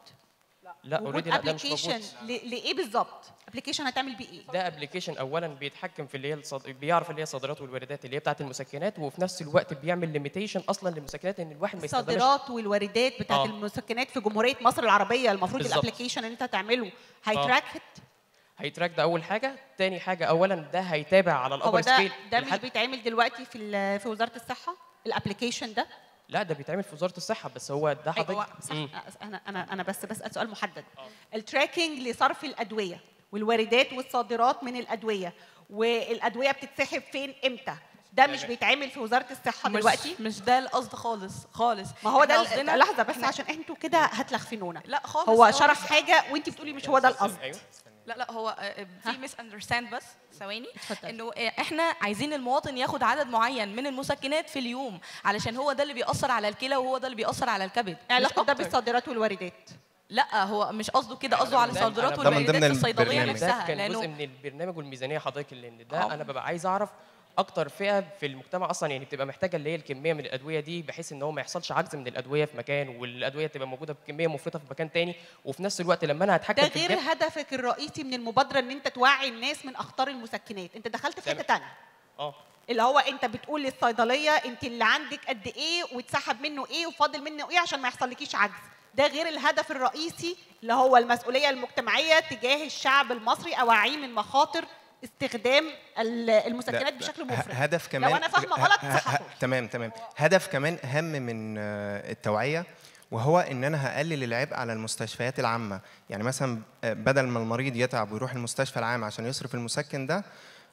لا وجود اوريدي لا ده مش ابلكيشن موجود لايه بالظبط ابلكيشن هتعمل بيه ايه ده ابلكيشن اولا بيتحكم في اللي هي الصد... بيعرف اللي هي الصادرات والواردات اللي هي بتاعت المسكنات وفي نفس الوقت بيعمل ليميتيشن اصلا للمسكنات ان الواحد ما يستخدمش الصادرات والواردات بتاعت آه. المسكنات في جمهوريه مصر العربيه المفروض بالظبط. الابلكيشن اللي انت هتعمله هيتراك هيتراك ده اول حاجه تاني حاجه اولا ده هيتابع على هو الابر ده سكيل ده مش بيتعمل دلوقتي في ال- في وزاره الصحه الابلكيشن ده لا ده بيتعمل في وزاره الصحه بس هو ده أيوة، حضرتك صح. مم. انا انا انا بس بسال سؤال محدد التراكنج لصرف الادويه والواردات والصادرات من الادويه والادويه بتتسحب فين امتى ده مش بيتعمل في وزاره الصحه مش- دلوقتي مش ده القصد خالص خالص ما هو إحنا ده قصدنا- ال- لحظه بس إحنا- عشان انتوا كده هتلخفنونا لا خالص هو خالص. شرح حاجه وانت بتقولي مش هو ده القصد لا لا هو آه، في ميس اندرستاند بس ثواني انه آه، احنا عايزين المواطن ياخد عدد معين من المسكنات في اليوم علشان هو ده اللي بيأثر على الكلى وهو ده اللي بيأثر على الكبد علاقه ده بالصادرات والواردات لا هو مش قصده كده قصده على الصادرات ده من والواردات ضمن في الصيدليه البرنامج. نفسها ده كان لانه جزء من البرنامج والميزانيه حضرتك لان ده آه. انا ببقى عايز اعرف اكتر فئه في المجتمع اصلا يعني بتبقى محتاجه اللي هي الكميه من الادويه دي بحيث ان هو ما يحصلش عجز من الادويه في مكان والادويه تبقى موجوده بكميه مفرطه في مكان تاني وفي نفس الوقت لما انا هتحكم ده في غير الجهد- هدفك الرئيسي من المبادره ان انت توعي الناس من اخطار المسكنات انت دخلت في حته تانية اه اللي هو انت بتقول للصيدليه انت اللي عندك قد ايه واتسحب منه ايه وفاضل منه ايه عشان ما يحصلكيش عجز ده غير الهدف الرئيسي اللي هو المسؤوليه المجتمعيه تجاه الشعب المصري اوعيه من مخاطر استخدام ال- المسكنات ده- بشكل ده مفرط هدف كمان لو انا فاهمه غلط ه- ه- صححوا تمام تمام هدف كمان اهم من آه، التوعيه وهو ان انا هقلل العبء على المستشفيات العامه يعني مثلا آه، بدل ما المريض يتعب ويروح المستشفى العام عشان يصرف المسكن ده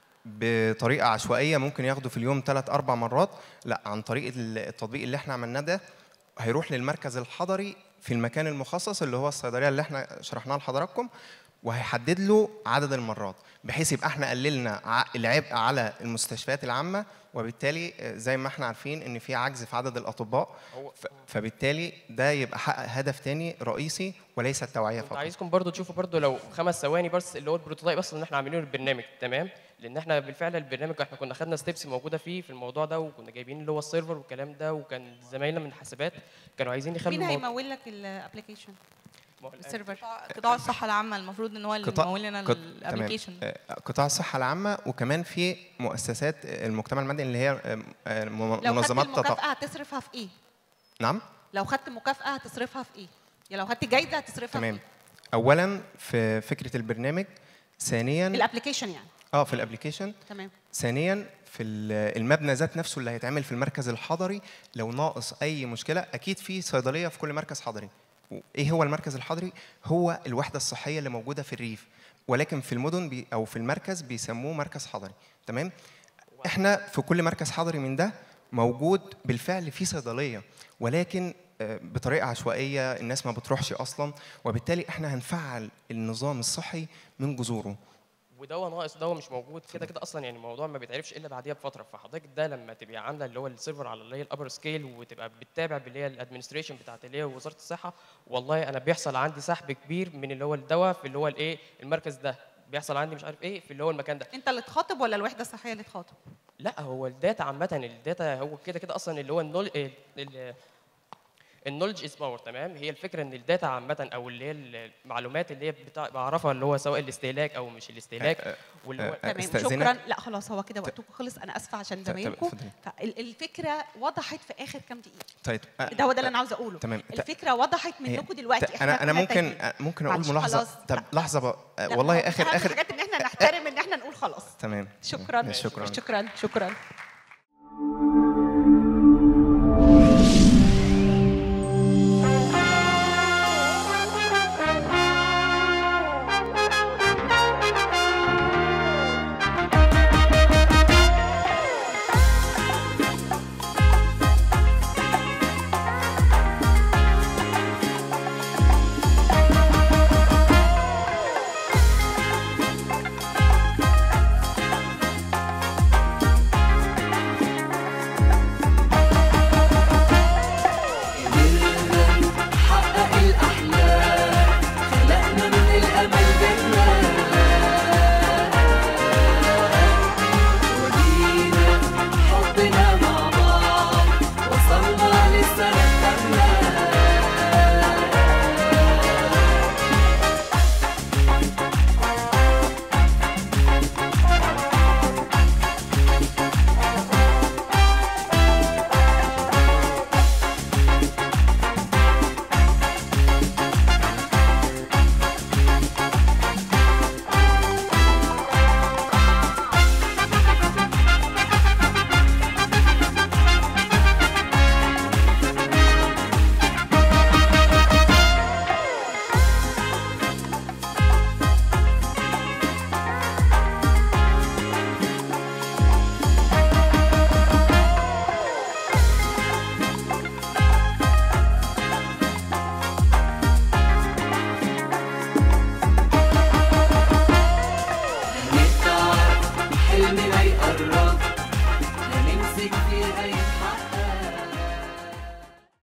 بطريقه عشوائيه ممكن ياخده في اليوم ثلاث اربع مرات لا عن طريق التطبيق اللي احنا عملناه ده هيروح للمركز الحضري في المكان المخصص اللي هو الصيدليه اللي احنا شرحناها لحضراتكم وهيحدد له عدد المرات بحيث يبقى احنا قللنا ع- العبء على المستشفيات العامه وبالتالي آه، زي ما احنا عارفين ان في عجز في عدد الاطباء ف- فبالتالي ده يبقى حقق هدف تاني رئيسي وليس التوعيه كنت فقط عايزكم برضو تشوفوا برضو لو خمس ثواني بس اللي هو البروتوتايب اصلا اللي احنا عاملينه البرنامج تمام لان احنا بالفعل البرنامج احنا كنا خدنا ستيبس موجوده فيه في الموضوع ده وكنا جايبين اللي هو السيرفر والكلام ده وكان زمايلنا من حاسبات كانوا عايزين يخلوا مين الموضوع- هيمول لك الابلكيشن السيرفر قطاع الصحه العامه المفروض ان هو اللي قطاع- ممول لنا قط- تمام. الابلكيشن آه، قطاع الصحه العامه وكمان في مؤسسات المجتمع المدني اللي هي آه، آه، م- لو خدت منظمات المكافاه تطوع هتصرفها في ايه نعم لو خدت مكافاه هتصرفها في ايه يعني لو خدت جايزه هتصرفها تمام في اولا في فكره البرنامج ثانيا ايه الابلكيشن يعني اه في الابلكيشن تمام ثانيا في ال- المبنى ذات نفسه اللي هيتعمل في المركز الحضري لو ناقص اي مشكله اكيد في صيدليه في كل مركز حضري ايه هو المركز الحضري هو الوحده الصحيه اللي موجوده في الريف ولكن في المدن بي او في المركز بيسموه مركز حضري تمام احنا في كل مركز حضري من ده موجود بالفعل في صيدليه ولكن آه، بطريقه عشوائيه الناس ما بتروحش اصلا وبالتالي احنا هنفعل النظام الصحي من جذوره ودوا ناقص دوا مش موجود كده كده اصلا يعني الموضوع ما بيتعرفش الا بعديها بفتره فحضرتك ده لما تبقى عامله اللي هو السيرفر على اللي هي الابر سكيل وتبقى بتتابع باللي هي الادمنستريشن بتاعت اللي هي وزاره الصحه والله انا بيحصل عندي سحب كبير من اللي هو الدواء في اللي هو الايه المركز ده بيحصل عندي مش عارف ايه في اللي هو المكان ده انت اللي تخاطب ولا الوحده الصحيه اللي تخاطب لا هو الداتا عامة الداتا هو كده كده أصلا اللي هو النول ال- ال- النولج از باور تمام هي الفكره ان الداتا عامه او اللي هي المعلومات اللي هي بتاع- بعرفها اللي هو سواء الاستهلاك او مش الاستهلاك واللي هو تمام شكرا لا خلاص هو كده وقتكم خلص انا اسفه عشان طب- زمايلكم اتفضلي. فالفكره وضحت في اخر كام دقيقه طيب ده هو ده اللي انا عاوزه اقوله تمام الفكره وضحت هي- منكم دلوقتي ت- احنا انا انا كنا ممكن تايهين. ممكن اقول معلش، ملاحظه خلاص. طب لحظه بقى لا، والله هو اخر أهم اخر الحاجات ان احنا نحترم ان احنا نقول خلاص تمام شكرا شكرا شكرا شكرا